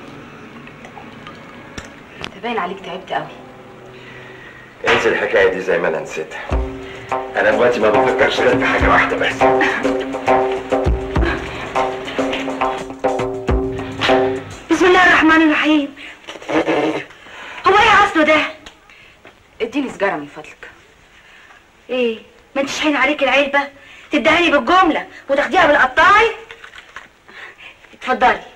انت باين عليك تعبت قوي انسي الحكاية دي زي ما أنا نسيتها أنا دلوقتي ما بفكرش غير في حاجة واحدة بس بسم الله الرحمن الرحيم هو ايه اصله ده اديني سجاره من فضلك ايه ما انتش حين عليك العلبه تدهني بالجمله وتاخديها بالقطاعي اتفضلي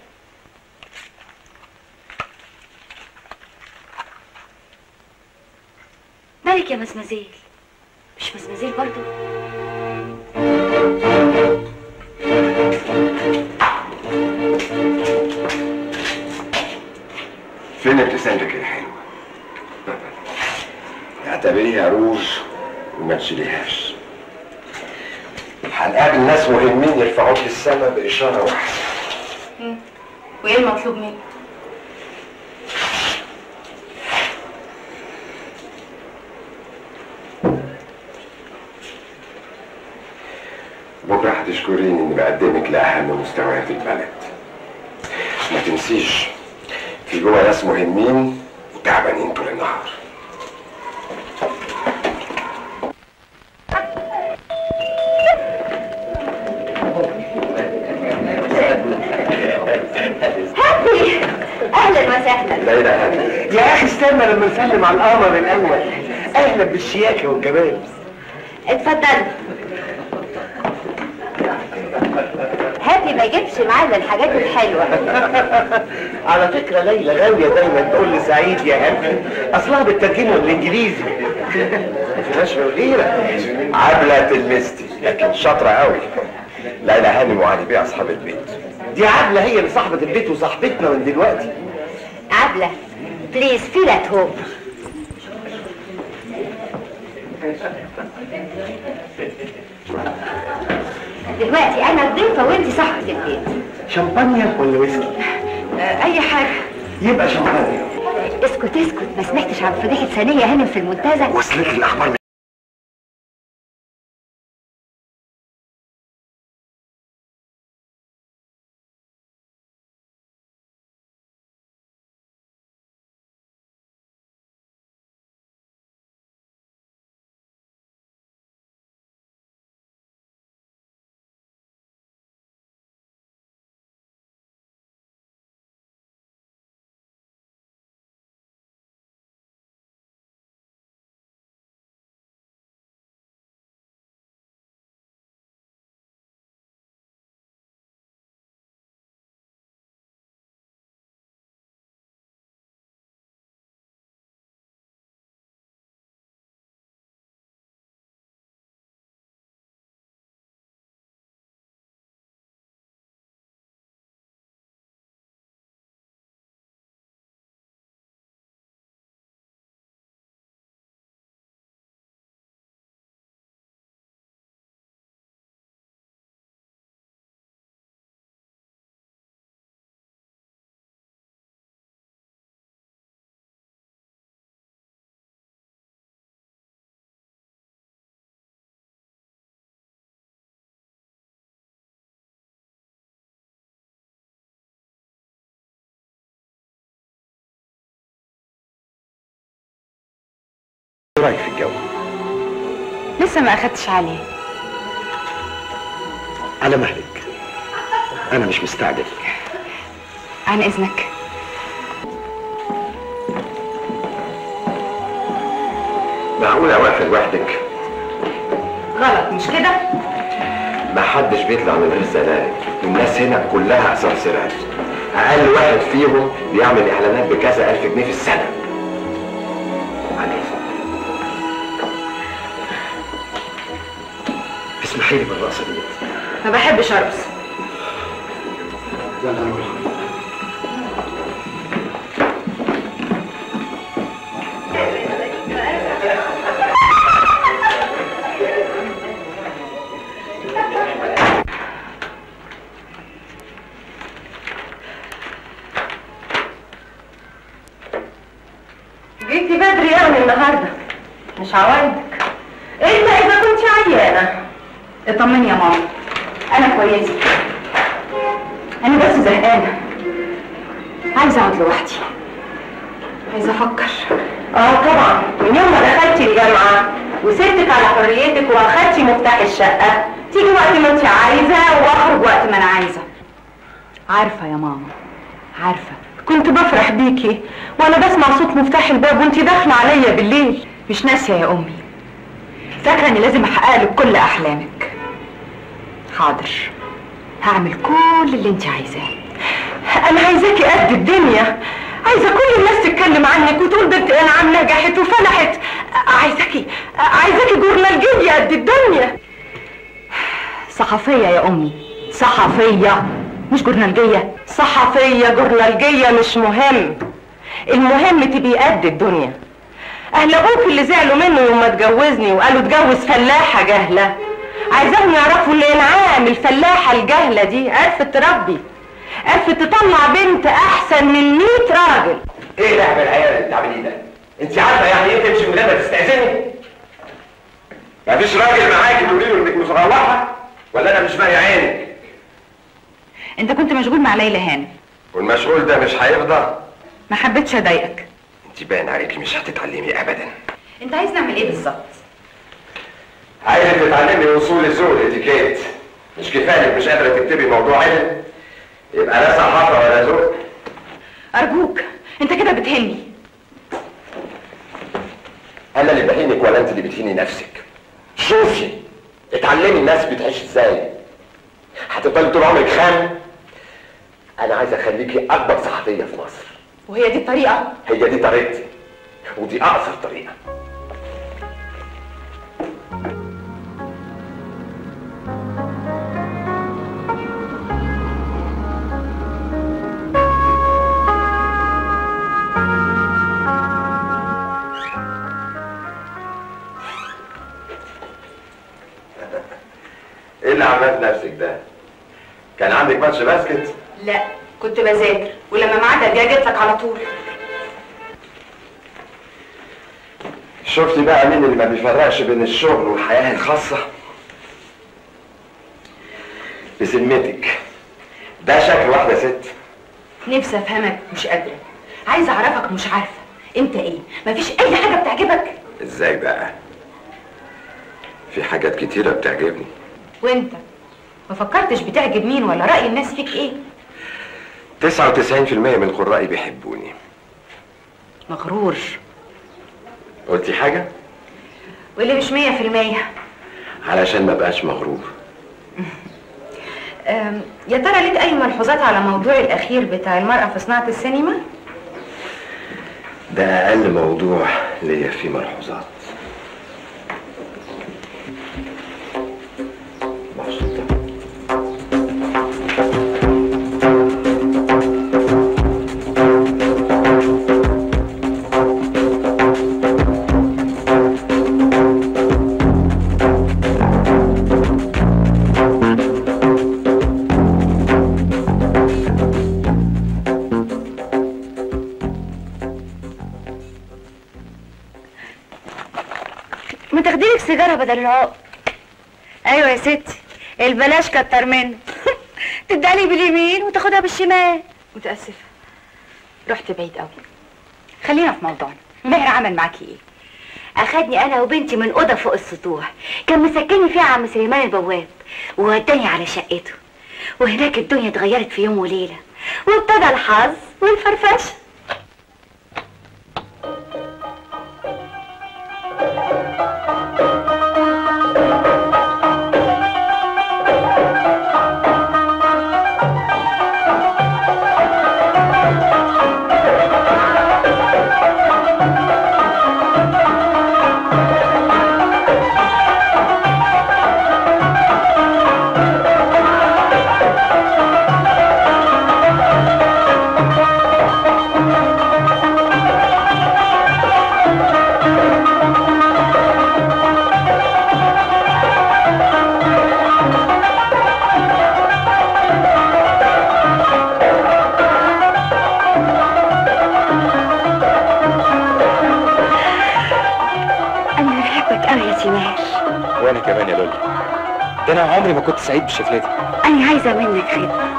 مالك يا مزمزيل مش مزمزيل برضو فين ابتسامتك الحلوة؟ اعتبريها روج وما تشيليهاش هنقابل ناس مهمين يرفعوك للسما بإشارة واحدة وايه المطلوب مني بكرة هتشكريني إني بقدمك لأهم مستويات البلد ما تنسيش في جوه ناس مهمين وتعبانين طول النهار هابي اهلا وسهلا ليلى هاني يا اخي استنى لما نسلم على القمر الاول اهلا بالشياكه والجمال اتفضل هابي ما يجيبش معانا الحاجات الحلوه على فكره ليلى غاويه دايما تقول لي سعيد يا هاني اصلها بالترجمه الانجليزي ما فيناش غيرها عبلة تلمستي لكن شاطرة قوي ليلى هانم وعلي بيه أصحاب البيت دي عبله هي اللي صاحبه البيت وصاحبتنا من دلوقتي عبله بليز فيل ات هوم دلوقتي انا الضيفه وانت صاحبه البيت شمبانيا ولا ويسكي اي حاجه يبقى شمبانيا اسكت اسكت ما سمعتش عن فضيحه ثانيه هانم في المنتزه وصلت لي الأخبار رايك في الجو لسه ما اخدتش عليه على مهلك انا مش مستعجل عن اذنك معقولة واقفة لوحدك غلط مش كده ما حدش بيطلع من غير زلالة الناس هنا كلها اسانسيرات اقل واحد فيهم بيعمل اعلانات بكذا الف جنيه في السنة عليه اسمحي لي بالرقصة دي ما بحبش ارقص لا لا لا جيتي بدري يعني النهارده مش عوايدك الا اذا كنت عيانه اطمني يا ماما انا كويسه انا بس زهقانه عايزه اقعد لوحدي عايزه افكر اه طبعا من يوم ما دخلتي الجامعه وسبتك على حريتك واخدتي مفتاح الشقه تيجي وقت ما انت عايزه واخرج وقت ما انا عايزه عارفه يا ماما عارفه كنت بفرح بيكي وانا بسمع صوت مفتاح الباب وانت داخله عليا بالليل مش ناسيه يا امي فاكره اني لازم احقق لك كل احلامك حاضر هعمل كل اللي انت عايزاه انا عايزاكي قد الدنيا عايزه كل الناس تتكلم عنك وتقول بنت انعام نجحت وفلحت عايزاكي عايزاكي جورنالجيه قد الدنيا صحفيه يا امي صحفيه مش جورنالجيه صحفيه جورنالجيه مش مهم المهم تبقي قد الدنيا اهل ابوك اللي زعلوا منه يوم ما اتجوزني وقالوا اتجوز فلاحه جهله عايزاهم يعرفوا ان انعام الفلاحه الجهله دي عرفت تربي عرفت تطلع بنت احسن من 100 راجل ايه لعب العيال اللي بتعمليه ده؟ انت عارفه يعني ايه تمشي من غير ما تستاذني؟ مفيش راجل معاكي تقولي له انك متروحه ولا انا مش باقي عينك؟ انت كنت مشغول مع ليلى هانم والمشغول ده مش هيفضى ما حبيتش اضايقك انت باين عليكي مش هتتعلمي ابدا انت عايز نعمل ايه بالظبط عايزك تتعلمي اصول الذوق الاتيكيت مش كفايه انك مش قادره تكتبي موضوع علم يبقى لا صحافه ولا ذوق ارجوك انت كده بتهني انا اللي بهينك ولا انت اللي بتهيني نفسك شوفي اتعلمي الناس بتعيش ازاي هتفضلي طول عمرك خام انا عايز اخليكي اكبر صحفيه في مصر وهي دي الطريقه هي دي طريقتي ودي اقصر طريقه ايه اللي عملت نفسك ده؟ كان عندك ماتش باسكت؟ لا كنت بذاكر ولما ميعادها جه جيت لك على طول شفتي بقى مين اللي ما بيفرقش بين الشغل والحياة الخاصة؟ بذمتك ده شكل واحدة ست نفسي افهمك مش قادره عايزه اعرفك مش عارفه انت ايه مفيش اي حاجه بتعجبك ازاي بقى؟ في حاجات كتيرة بتعجبني وانت ما فكرتش بتعجب مين ولا راي الناس فيك ايه 99% من قرائي بيحبوني مغرور قلتي حاجة؟ واللي مش مية في المية علشان ما بقاش مغرور أم، يا ترى ليك اي ملحوظات على موضوع الاخير بتاع المرأة في صناعة السينما ده أقل موضوع ليا فيه ملحوظات مبسوطة ما تاخديلك سيجاره بدل العقد ايوه يا ستي البلاش كتر منه تدالي باليمين وتاخدها بالشمال متأسفة رحت بعيد قوي خلينا في موضوعنا ماهر عمل معاكي ايه اخدني انا وبنتي من اوضه فوق السطوح كان مسكني فيها عم سليمان البواب ووداني على شقته وهناك الدنيا اتغيرت في يوم وليله وابتدى الحظ والفرفشه انا بحبك قوي يا سماح وانا كمان يا لولي ده انا عمري ما كنت سعيد بالشكل دي انا عايزه منك خدمه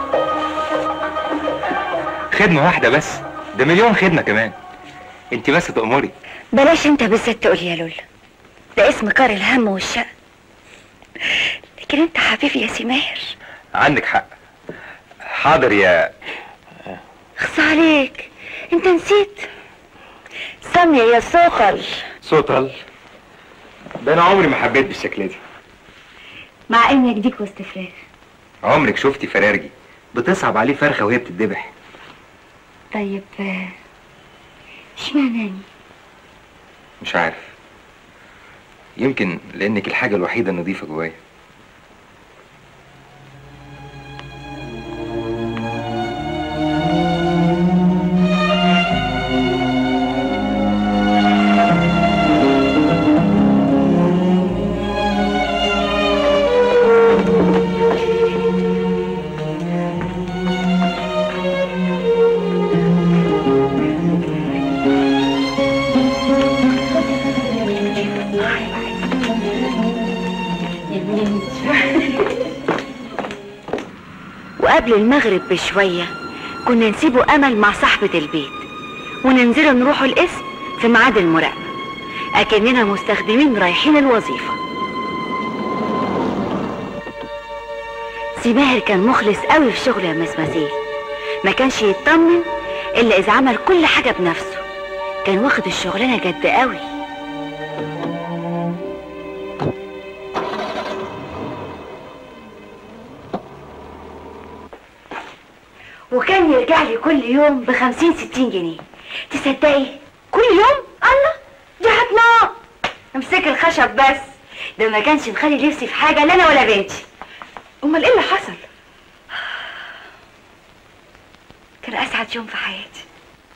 خدمه واحده بس ده مليون خدمه كمان انت بس تأمري بلاش انت بالذات تقول يا لولا ده اسم كار الهم والشق لكن انت حبيبي يا سماهر عندك حق حاضر يا خص عليك انت نسيت سامية يا سوقل سوطل ده انا عمري ما حبيت بالشكل دي مع انك ديك وسط فراخ عمرك شفتي فرارجي بتصعب عليه فرخه وهي بتتذبح طيب آه، اشمعناني مش عارف يمكن لانك الحاجه الوحيده النظيفه جوايا وقبل المغرب بشوية كنا نسيبه أمل مع صاحبة البيت وننزلوا نروحوا القسم في ميعاد المراقبة أكننا مستخدمين رايحين الوظيفة سماهر كان مخلص قوي في شغله يا مزمزيل ما كانش يطمن إلا إذا عمل كل حاجة بنفسه كان واخد الشغلانة جد قوي وكان يرجع لي كل يوم بخمسين ستين جنيه تصدقي كل يوم الله دي هتنام امسك الخشب بس ده ما كانش مخلي نفسي في حاجه لا انا ولا بنتي امال ايه اللي حصل كان اسعد يوم في حياتي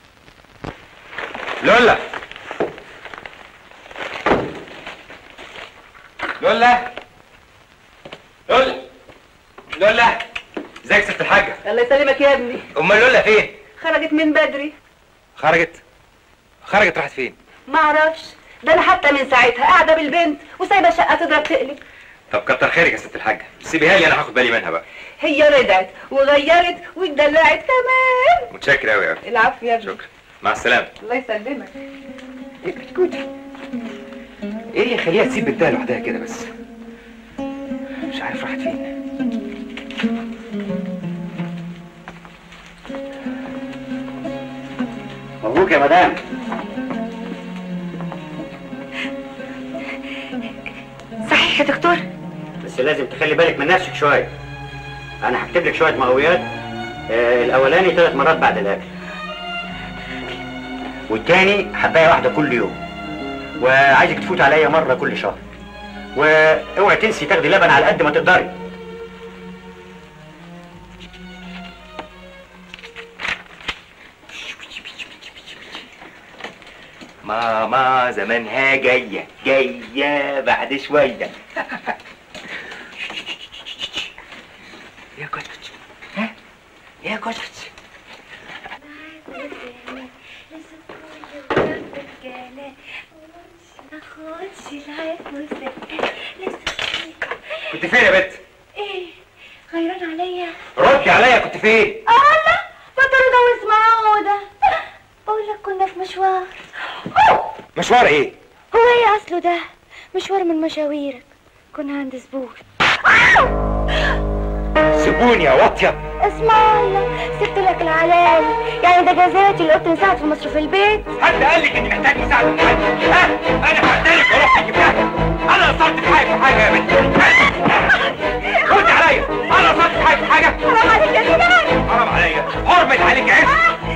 لولا لولا لولا لولا ازيك يا ست الحاجه الله يسلمك يا ابني امال لولا فين خرجت من بدري خرجت خرجت راحت فين ما اعرفش ده انا حتى من ساعتها قاعده بالبنت وسايبه الشقه تضرب تقلب طب كتر خيرك يا ست الحاجه سيبيها لي انا هاخد بالي منها بقى هي رجعت وغيرت واتدلعت كمان متشكر قوي قوي العفو يا ابني شكرا مع السلامه الله يسلمك ايه اللي يخليها تسيب بنتها لوحدها كده بس مش عارف راحت فين مبروك يا مدام صحيح يا دكتور بس لازم تخلي بالك من نفسك شويه انا هكتب لك شويه مقويات آه الاولاني ثلاث مرات بعد الاكل والتاني حبايه واحده كل يوم وعايزك تفوت عليا مره كل شهر واوعي تنسي تاخدي لبن على قد ما تقدري ماما زمانها جاية جاية بعد شوية يا كوتش ها يا كوتش كنت فين يا بت؟ ايه غيران عليا ردي عليا كنت فين؟ الله بطلوا جو اسمعوا ده بقول لك كنا في مشوار مشوار ايه؟ هو ايه اصله ده مشوار من مشاويرك كنا عند زبون سيبوني يا واطيه اسم الله سبت لك العلالي يعني ده جزاتي اللي قلت نساعد في مصروف البيت حد قال لك اني محتاج مساعده من حد ها انا هقتلك واروح اجيب لها انا قصرت في حاجه في حاجه يا بنت ردي عليا انا قصرت في حاجه في حاجه حرام عليك يا سيدي حرام عليا حرمت عليك عز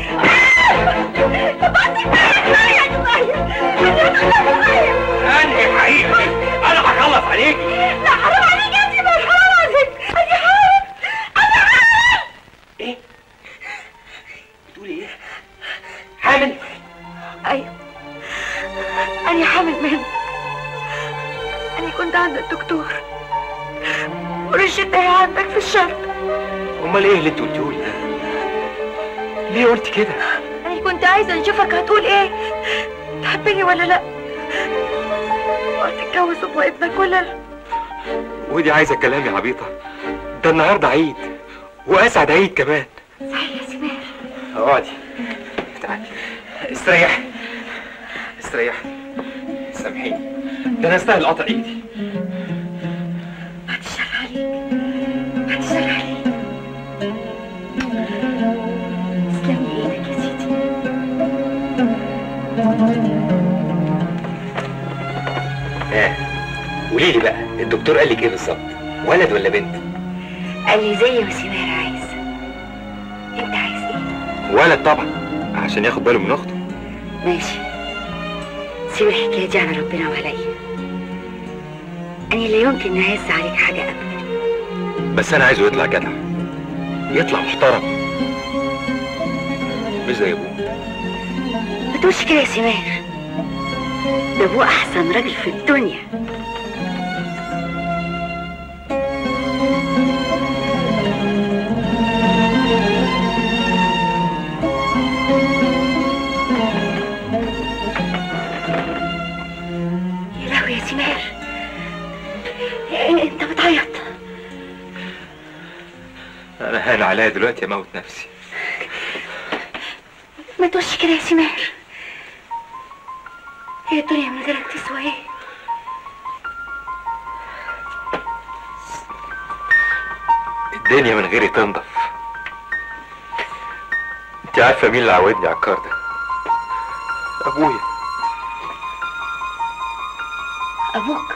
انهي حقيقي انا هخلص عليكي لا حرام عليك يا سيدي حرام عليك ادي حرام ادي حرام ايه بتقولي ايه حامل ايوه انا حامل منه انا كنت عند الدكتور ورشدتها عندك في الشرق امال ايه اللي انت قلتيه لي ده ليه قلت كده انا كنت عايزه نشوفك هتقول ايه تحبني ولا لا وهتتجوز ام ابنك ولا لا ودي عايزه كلام يا عبيطه ده النهارده عيد واسعد عيد كمان صحيح يا سمير اقعدي تعالي استريح استريح سامحيني ده انا استاهل قطع ايدي بعد الشر عليك بعد الشر عليك تسلمي ايدك يا سيدي ها قولي لي بقى الدكتور قال لك ايه بالظبط ولد ولا بنت قال لي زي ما سمير عايز انت عايز ايه ولد طبعا عشان ياخد باله من اخته ماشي سيب الحكايه دي على ربنا وعليا انا لا يمكن نهز عليك حاجه ابدا بس انا عايزه يطلع جدع يطلع محترم مش زي ابوه ما تقولش كده يا سمير ده ابوه احسن راجل في الدنيا يا لهوي يا سمير إيه، انت بتعيط انا هان عليا دلوقتي اموت نفسي ما تقولش كده يا سمير هي الدنيا من غيرك تسوى ايه الدنيا من غيري تنضف انت عارفه مين اللي عودني على الكار ده ابويا ابوك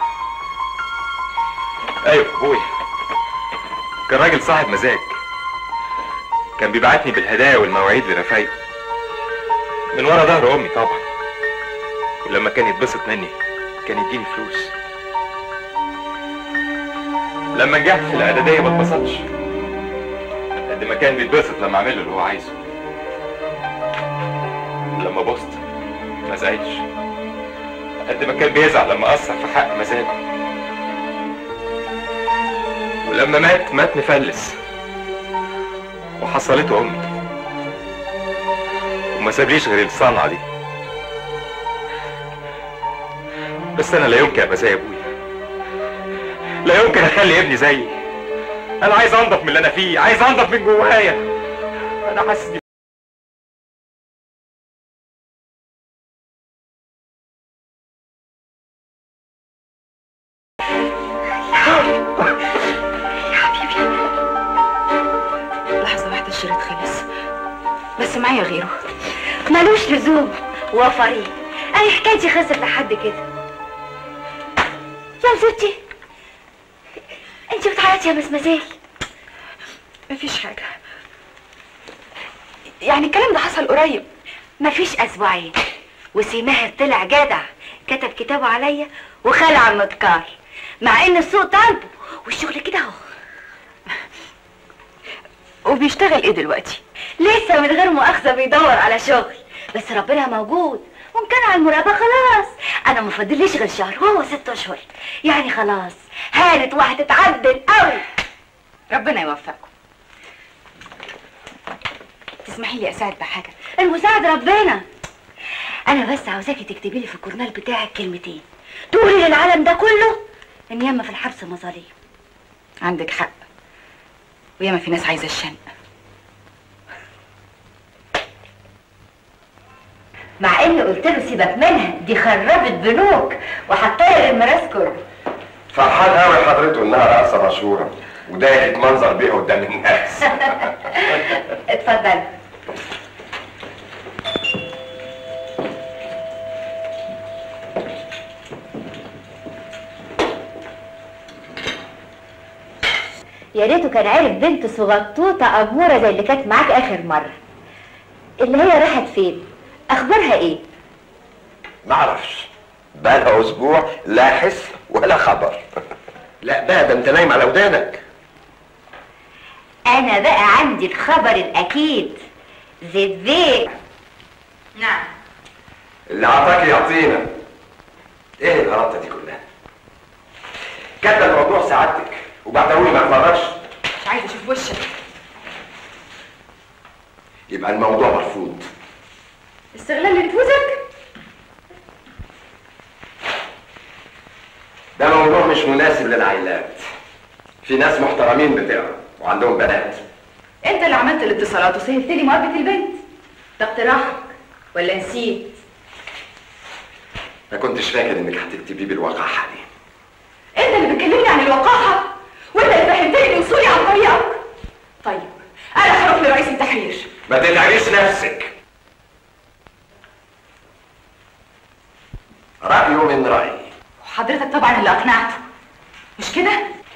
ايوه ابويا كان راجل صاحب مزاج كان بيبعتني بالهدايا والمواعيد لرفايقه من ورا ظهر امي طبعا ولما كان يتبسط مني كان يديني فلوس لما نجحت في الاعداديه ما اتبسطش قد ما كان بيتبسط لما اعمل له اللي هو عايزه لما بوست ما زعلش قد ما كان بيزعل لما اثر في حق مزاجه ولما مات مات مفلس وحصلته امي وما سابليش غير الصنعه دي بس انا لا يمكن ابقى زي ابويا لا يمكن اخلي ابني زيي انا عايز انضف من اللي انا فيه عايز انضف من جوايا انا حاسس إني لحظة واحدة الشريط خلص بس معايا غيره ملوش لزوم وفري انا حكايتي خلصت لحد كده يا مزوتي انت بتعيطي يا مسمزيل مفيش حاجة يعني الكلام ده حصل قريب مفيش اسبوعين وسيماهر طلع جدع كتب كتابه عليا وخلع المتكار مع ان السوق طالبه والشغل كده اهو وبيشتغل ايه دلوقتي لسه من غير مؤاخذه بيدور على شغل بس ربنا موجود وان كان على المراقبه خلاص انا ما فاضليش غير شهر وهو ست اشهر يعني خلاص هانت وهتتعدل قوي ربنا يوفقكم تسمحي لي اساعد بحاجة المساعد ربنا انا بس عاوزاكي تكتبي لي في الجورنال بتاعك كلمتين تقولي للعالم ده كله ان ياما في الحبس مظالم عندك حق وياما في ناس عايزة الشنق مع اني قلت له سيبك منها دي خربت بنوك وهتطير الميراث كله فرحان قوي حضرته انها رقصه مشهوره وده يتمنظر بيها قدام الناس اتفضل يا ريته كان عارف بنت صغطوطه اموره زي اللي كانت معاك اخر مره اللي هي راحت فين اخبارها ايه معرفش بقالها اسبوع لا حس ولا خبر لا بقى ده انت نايم على ودانك انا بقى عندي الخبر الاكيد زيد زيد نعم اللي عطاك يعطينا ايه الغلطه دي كلها كاتبه الموضوع سعادتك وبعتهولي ما اتفرجش مش عايزه اشوف وشك يبقى الموضوع مرفوض استغلال لنفوذك ده موضوع مش مناسب للعائلات في ناس محترمين بتقرا وعندهم بنات انت اللي عملت الاتصالات وسهلت لي مقابله البنت ده اقتراحك ولا نسيت ما كنتش فاكر انك هتكتبيه بالوقاحه دي انت اللي بتكلمني عن الوقاحه وانت اللي فهمتني ان وصولي عن طريقك طيب انا هروح لرئيس التحرير ما تتعبيش نفسك رأيه من رأيي وحضرتك طبعا اللي اقنعته مش كده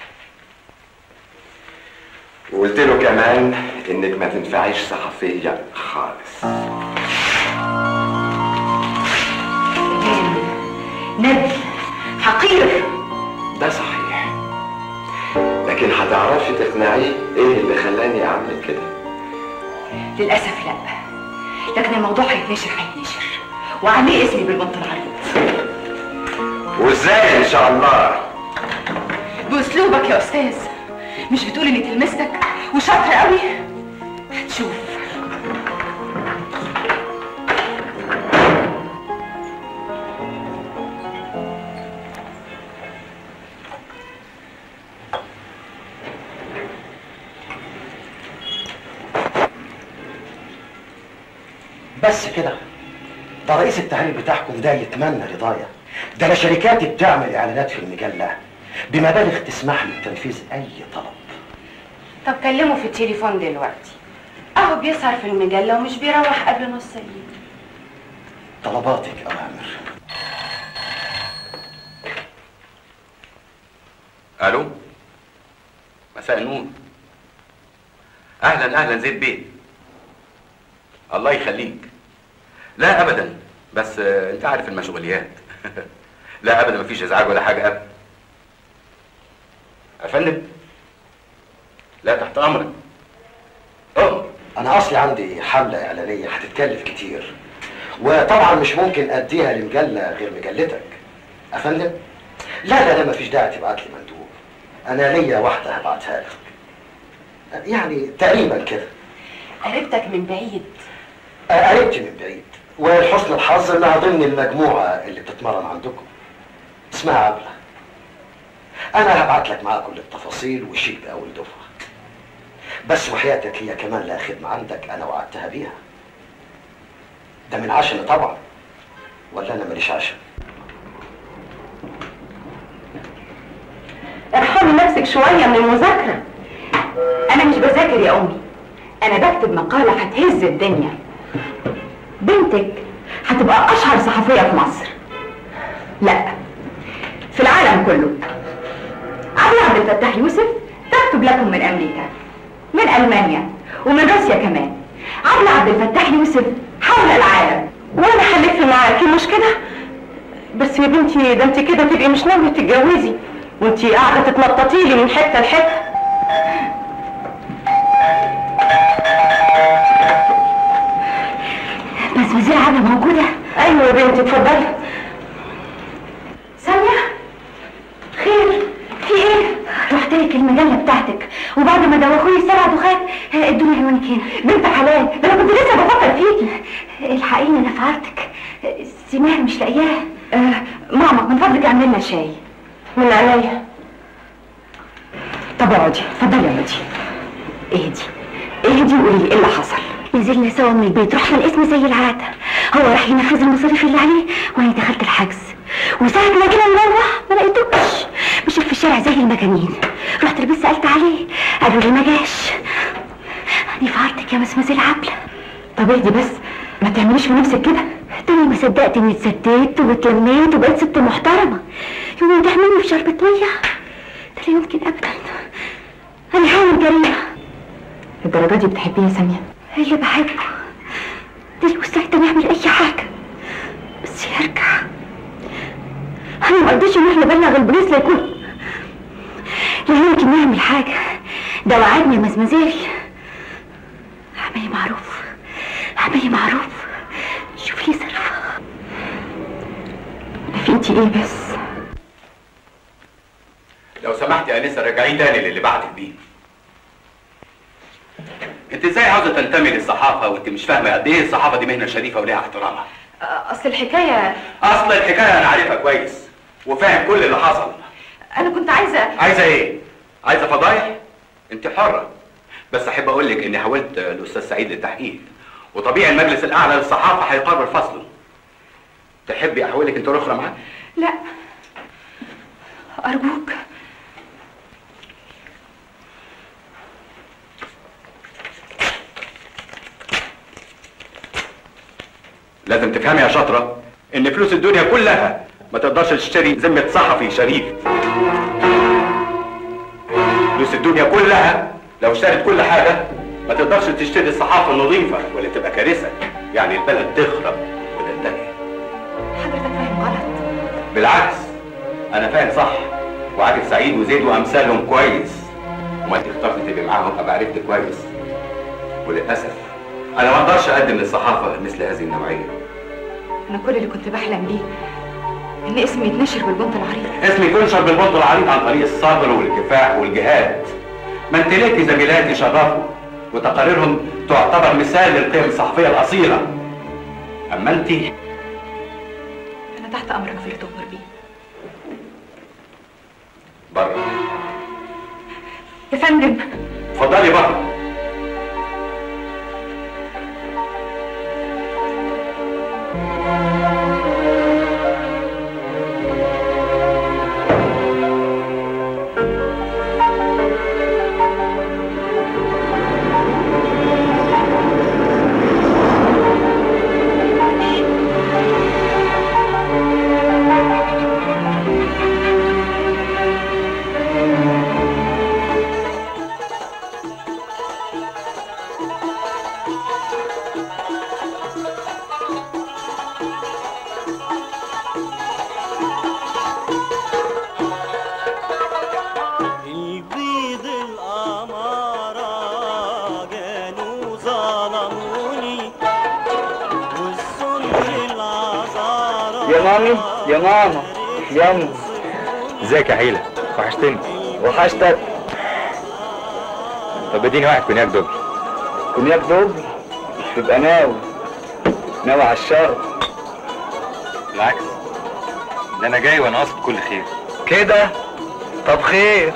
وقلت له كمان انك ما تنفعيش صحفية خالص ندل حقير ده صحيح لكن هتعرفي تقنعيه ايه اللي خلاني اعمل كده للاسف لا لكن الموضوع هيتنشر هيتنشر وعليه اسمي بالبنط العريض وازاي ان شاء الله باسلوبك يا استاذ مش بتقول اني تلمستك وشاطر قوي هتشوف بس كده ده رئيس التحرير بتاعكم ده يتمنى رضايا ده انا شركاتي بتعمل اعلانات في المجله بمبالغ تسمح لي بتنفيذ اي طلب طب كلمه في التليفون دلوقتي اهو بيسهر في المجله ومش بيروح قبل نص الليل طلباتك اوامر الو مساء النور اهلا اهلا زيد بيه الله يخليك لا ابدا بس آه، انت عارف المشغوليات لا ابدا مفيش ازعاج ولا حاجه ابدا يا فندم لا تحت امرك اه انا اصلي عندي حمله اعلانيه هتتكلف كتير وطبعا مش ممكن اديها لمجله غير مجلتك افندم لا لا لا مفيش داعي تبعت لي مندوب انا ليا واحده هبعتها لك يعني تقريبا كده قريبتك من بعيد قريبتي من بعيد ولحسن الحظ انها ضمن المجموعه اللي بتتمرن عندكم اسمها عبله انا هبعت لك معاها كل التفاصيل وشيك باول دفعه بس وحياتك هي كمان لها خدمه عندك انا وعدتها بيها ده من عشم طبعا ولا انا ماليش عشم ارحمي نفسك شويه من المذاكره انا مش بذاكر يا امي انا بكتب مقاله هتهز الدنيا بنتك هتبقى اشهر صحفيه في مصر لا في العالم كله عبلة عبد الفتاح يوسف تكتب لكم من امريكا من المانيا ومن روسيا كمان عبلة عبد الفتاح يوسف حول العالم وانا هلف معاكي مش كده بس يا بنتي ده انت كده تبقي مش ناويه تتجوزي وانت قاعده تتنططي لي من حته لحته بس وزير عبلة موجودة ايوه يا بنتي اتفضلي ساميه خير في ايه رحت لك المجلة بتاعتك وبعد ما دوخوني السبع دخات ادوني عنوانك هنا بنت حلال ده انا كنت لسه بفكر فيكي الحقيني انا في عرضك سماها مش لاقياها آه ماما من فضلك اعملي لنا شاي من عينيا طب اقعدي اتفضلي يا ودي اهدي اهدي وقولي لي ايه اللي حصل نزلنا سوا من البيت رحنا القسم زي العادة هو راح ينفذ المصاريف اللي عليه وانا دخلت الحجز وساعة ما جينا نروح ما لقيتوش مشيت في الشارع زي المجانين رحت البيت سألت عليه قالوا لي ما جاش أنا في عرضك يا مسمسة عبلة طب اهدي بس ما تعمليش في نفسك كده تاني ما صدقت اني اتسددت واتلميت وبقيت ست محترمة يوم تحملني في شربة مية ده لا يمكن ابدا انا حامل جريمة الدرجات دي بتحبيه يا ساميه اللي بحبه ده اللي مستعد نعمل اي حاجة بس يرجع انا ما قلتش ان احنا نبلغ البوليس لا يكون لا يمكن نعمل حاجة ده وعدني يا مزمزيل اعملي معروف اعملي معروف شوف لي صرفة في انتي ايه بس لو سمحت يا انسه رجعيه تاني للي بعتك بيه انت ازاي عاوزه تنتمي للصحافه وانت مش فاهمه قد ايه الصحافه دي مهنه شريفه وليها احترامها اصل الحكايه اصل الحكايه انا عارفها كويس وفاهم كل اللي حصل انا كنت عايزه عايزه ايه عايزه فضايح انت حره بس احب اقول لك اني حاولت الاستاذ سعيد للتحقيق وطبيعي المجلس الاعلى للصحافه هيقرر فصله تحبي احولك انت اخرى معاه لا ارجوك لازم تفهمي يا شاطره ان فلوس الدنيا كلها ما تقدرش تشتري ذمه صحفي شريف فلوس الدنيا كلها لو اشترت كل حاجه ما تقدرش تشتري الصحافه النظيفه ولا تبقى كارثه يعني البلد تخرب وتنتهي حضرتك فاهم غلط بالعكس انا فاهم صح وعارف سعيد وزيد وامثالهم كويس وما انت اخترت تبقي معاهم ابقى عرفت كويس وللاسف انا ما اقدرش اقدم للصحافه مثل هذه النوعيه انا كل اللي كنت بحلم بيه ان اسمي يتنشر بالبنط العريض اسمي ينشر بالبنط العريض عن طريق الصبر والكفاح والجهاد ما انت ليكي زميلاتي شرفوا وتقاريرهم تعتبر مثال للقيم الصحفيه الاصيله اما انت انا تحت امرك في اللي تؤمر بيه بره يا فندم اتفضلي بره البيض الأمارة جانوا ظلموني والسن العذارى يا مامي يا ماما يما ازيك يا حيلة وحشتني وحشتك طب اديني واحد كونياك دبل كونياك دبل تبقى ناوي ناوي على الشر بالعكس ده انا جاي وانا قاصد كل خير كده طب خير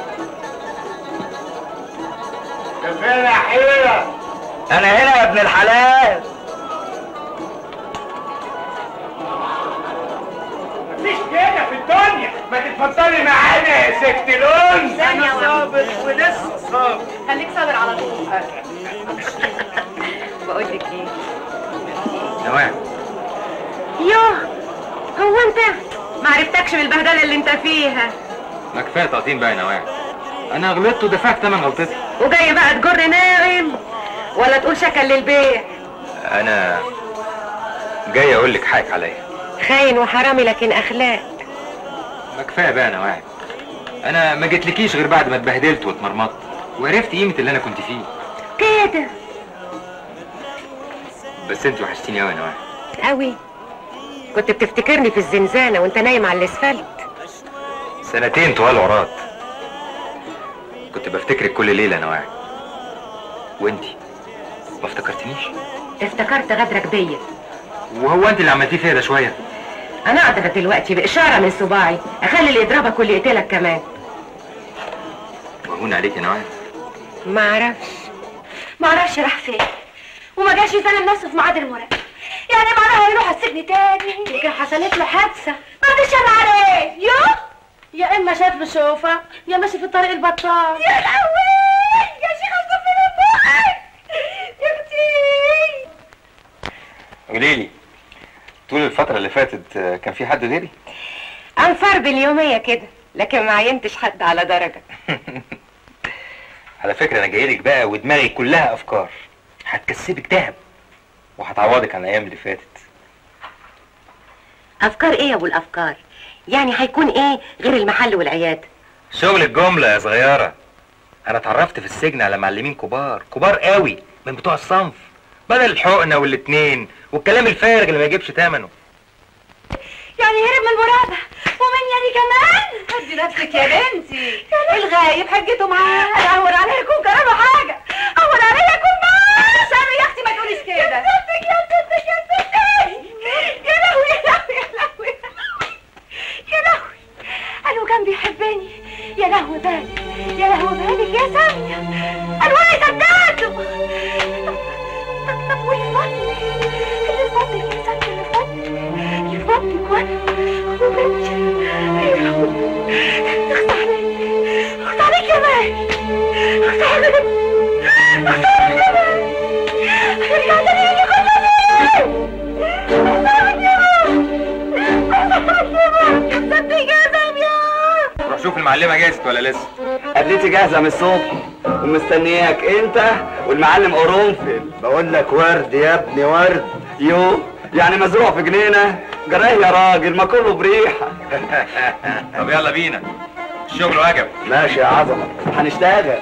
فين يا حيرة انا هنا يا ابن الحلال مفيش كده في الدنيا ما تتفضلي معانا يا ست لون ثانية انا واحدة. صابر ولسه صابر خليك صابر على طول بقول لك ايه نواعم يوه هو انت ما عرفتكش بالبهدله اللي انت فيها ما كفايه تقطيم بقى يا نواعم انا غلطت ودفعت ثمن غلطتي وجاي بقى تجر ناغم ولا تقول شكل للبيع انا جاي اقول لك حقك عليا خاين وحرامي لكن اخلاق ما كفايه بقى يا نواعم انا ما جيتلكيش غير بعد ما اتبهدلت واتمرمطت وعرفت قيمه اللي انا كنت فيه كده بس انت وحشتيني قوي يا نواعم قوي كنت بتفتكرني في الزنزانه وانت نايم على الاسفلت سنتين طوال عراض كنت بفتكرك كل ليله يا نواعم وانتي ما افتكرتنيش افتكرت غدرك بيا وهو انت اللي عملتيه فيا ده شويه انا اقدر دلوقتي باشاره من صباعي اخلي اللي يضربك واللي يقتلك كمان وهون عليك يا نواعم ما اعرفش ما اعرفش راح فين وما جاش يسلم نفسه في ميعاد المراقبه يعني معناها هيروح السجن تاني يمكن حصلت له حادثه بعد الشر عليه يو يا اما شاف له شوفه يا ماشي في الطريق البطال يا لهوي يا شيخ اصبر من بوقك يا اختي قولي لي طول الفترة اللي فاتت آه، كان في حد غيري؟ انفر باليوميه كده لكن ما عينتش حد على درجه على فكرة أنا جاي لك بقى ودماغي كلها أفكار هتكسبك دهب وهتعوضك عن الأيام اللي فاتت افكار ايه يا ابو الافكار يعني هيكون ايه غير المحل والعياده شغل الجملة يا صغيرة أنا اتعرفت في السجن على معلمين كبار كبار قوي من بتوع الصنف بدل الحقنة والاتنين والكلام الفارغ اللي ما يجيبش تمنه يعني هرب من مرابة ومن يعني كمان هدي نفسك يا بنتي الغايب حجته معاه اهون عليه يكون كرامه حاجه اهون عليه يكون معاه سامي يا اختي ما تقوليش كده يا ستك يا ستك يا ستك يا لهوي يا لهوي يا لهوي يا لهوي قالوا كان بيحبني يا لهوي بالك يا لهوي بالك يا سامية قالوا انا صدقته طب طب والفضل اللي فضلك يا سامية اللي فضلك اللي فضلك وانا وبنتي يا لهوي اخت عليك اخت عليك يا ماهي اخت عليك اخت عليك يا ماهي رجعت لي يا خطر اخت عليك يا ماهي صدق يا سامية روح شوف المعلمة جاهزة ولا لسه قابلتي جاهزة من الصبح ومستنياك انت والمعلم قرنفل بقول لك ورد يا ابني ورد يو يعني مزروع في جنينة جراه يا راجل ما كله بريحة طب يلا بينا الشغل وجب ماشي يا عظمة هنشتغل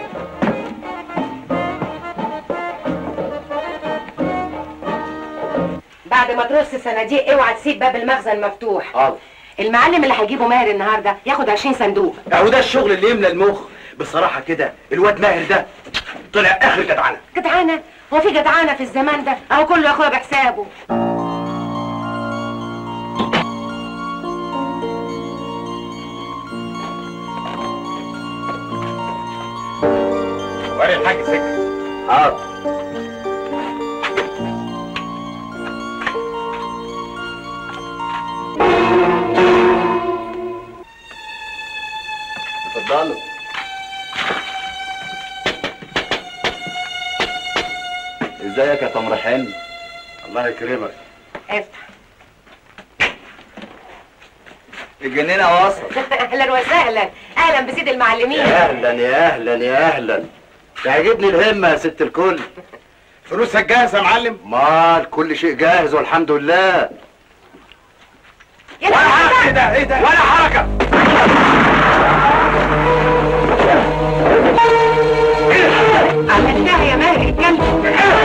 بعد ما ترص الصناديق اوعى تسيب باب المخزن مفتوح حاضر المعلم اللي هيجيبه ماهر النهارده ياخد 20 صندوق اهو ده الشغل اللي يملى المخ بصراحة كده الواد ماهر ده طلع اخر جدعنة جدعانه هو في جدعانه في الزمان ده اهو كله يا اخويا بحسابه وري الحاج السكة حاضر اتفضلوا ازيك يا تمر حلمي الله يكرمك افتح الجنينة وصل اهلا وسهلا اهلا بسيد المعلمين يا اهلا يا اهلا يا اهلا تعجبني الهمة يا ست الكل فلوسك جاهزه يا معلم مال كل شيء جاهز والحمد لله يا لهوي ايه ده ايه ده ولا حركه عملتها يا ماهر الكلب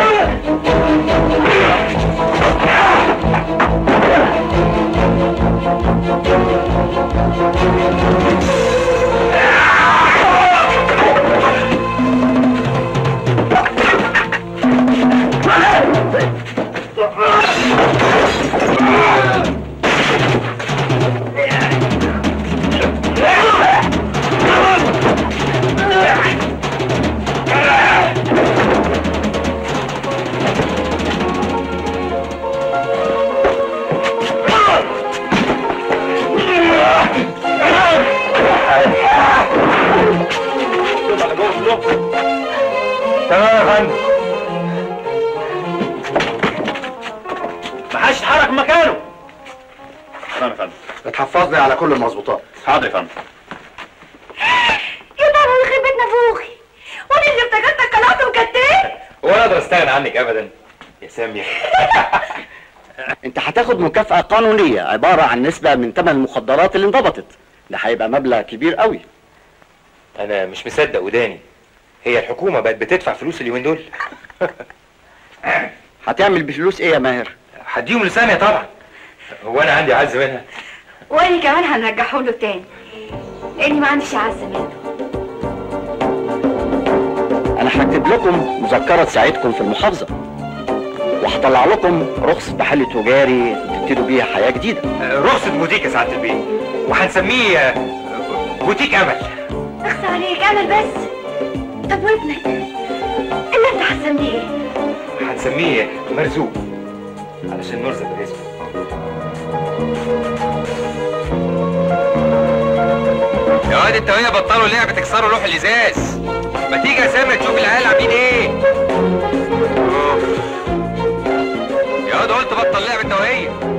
تمام يا فندم ما حدش يتحرك من مكانه تمام يا فندم اتحفظني على كل المظبوطات حاضر يا فندم يا بابا يخرب بيت نافوخي وانا اللي افتكرتك قلعت وكتيت ولا اقدر استغنى عنك ابدا يا سامية انت هتاخد مكافأة قانونية عبارة عن نسبة من ثمن المخدرات اللي انضبطت ده هيبقى مبلغ كبير قوي انا مش مصدق وداني هي الحكومة بقت بتدفع فلوس اليومين دول هتعمل بفلوس ايه يا ماهر هديهم لسامية طبعا هو انا عندي عز منها واني كمان هنرجعه له تاني لاني ما عنديش عز منه انا هكتب لكم مذكرة تساعدكم في المحافظة وهطلع لكم رخصة محل تجاري تبتدوا بيها حياة جديدة رخصة بوتيك يا سعادة البيت وهنسميه آه، بوتيك امل اخس عليك امل بس طب وابنك اللي انت هتسميه ايه هنسميه مرزوق علشان نرزق الاسم يا واد انت وهي بطلوا لعب تكسروا لوح الازاز ما تيجي يا سامر تشوف العيال عاملين ايه أوف. يا واد قلت بطل لعب انت وهي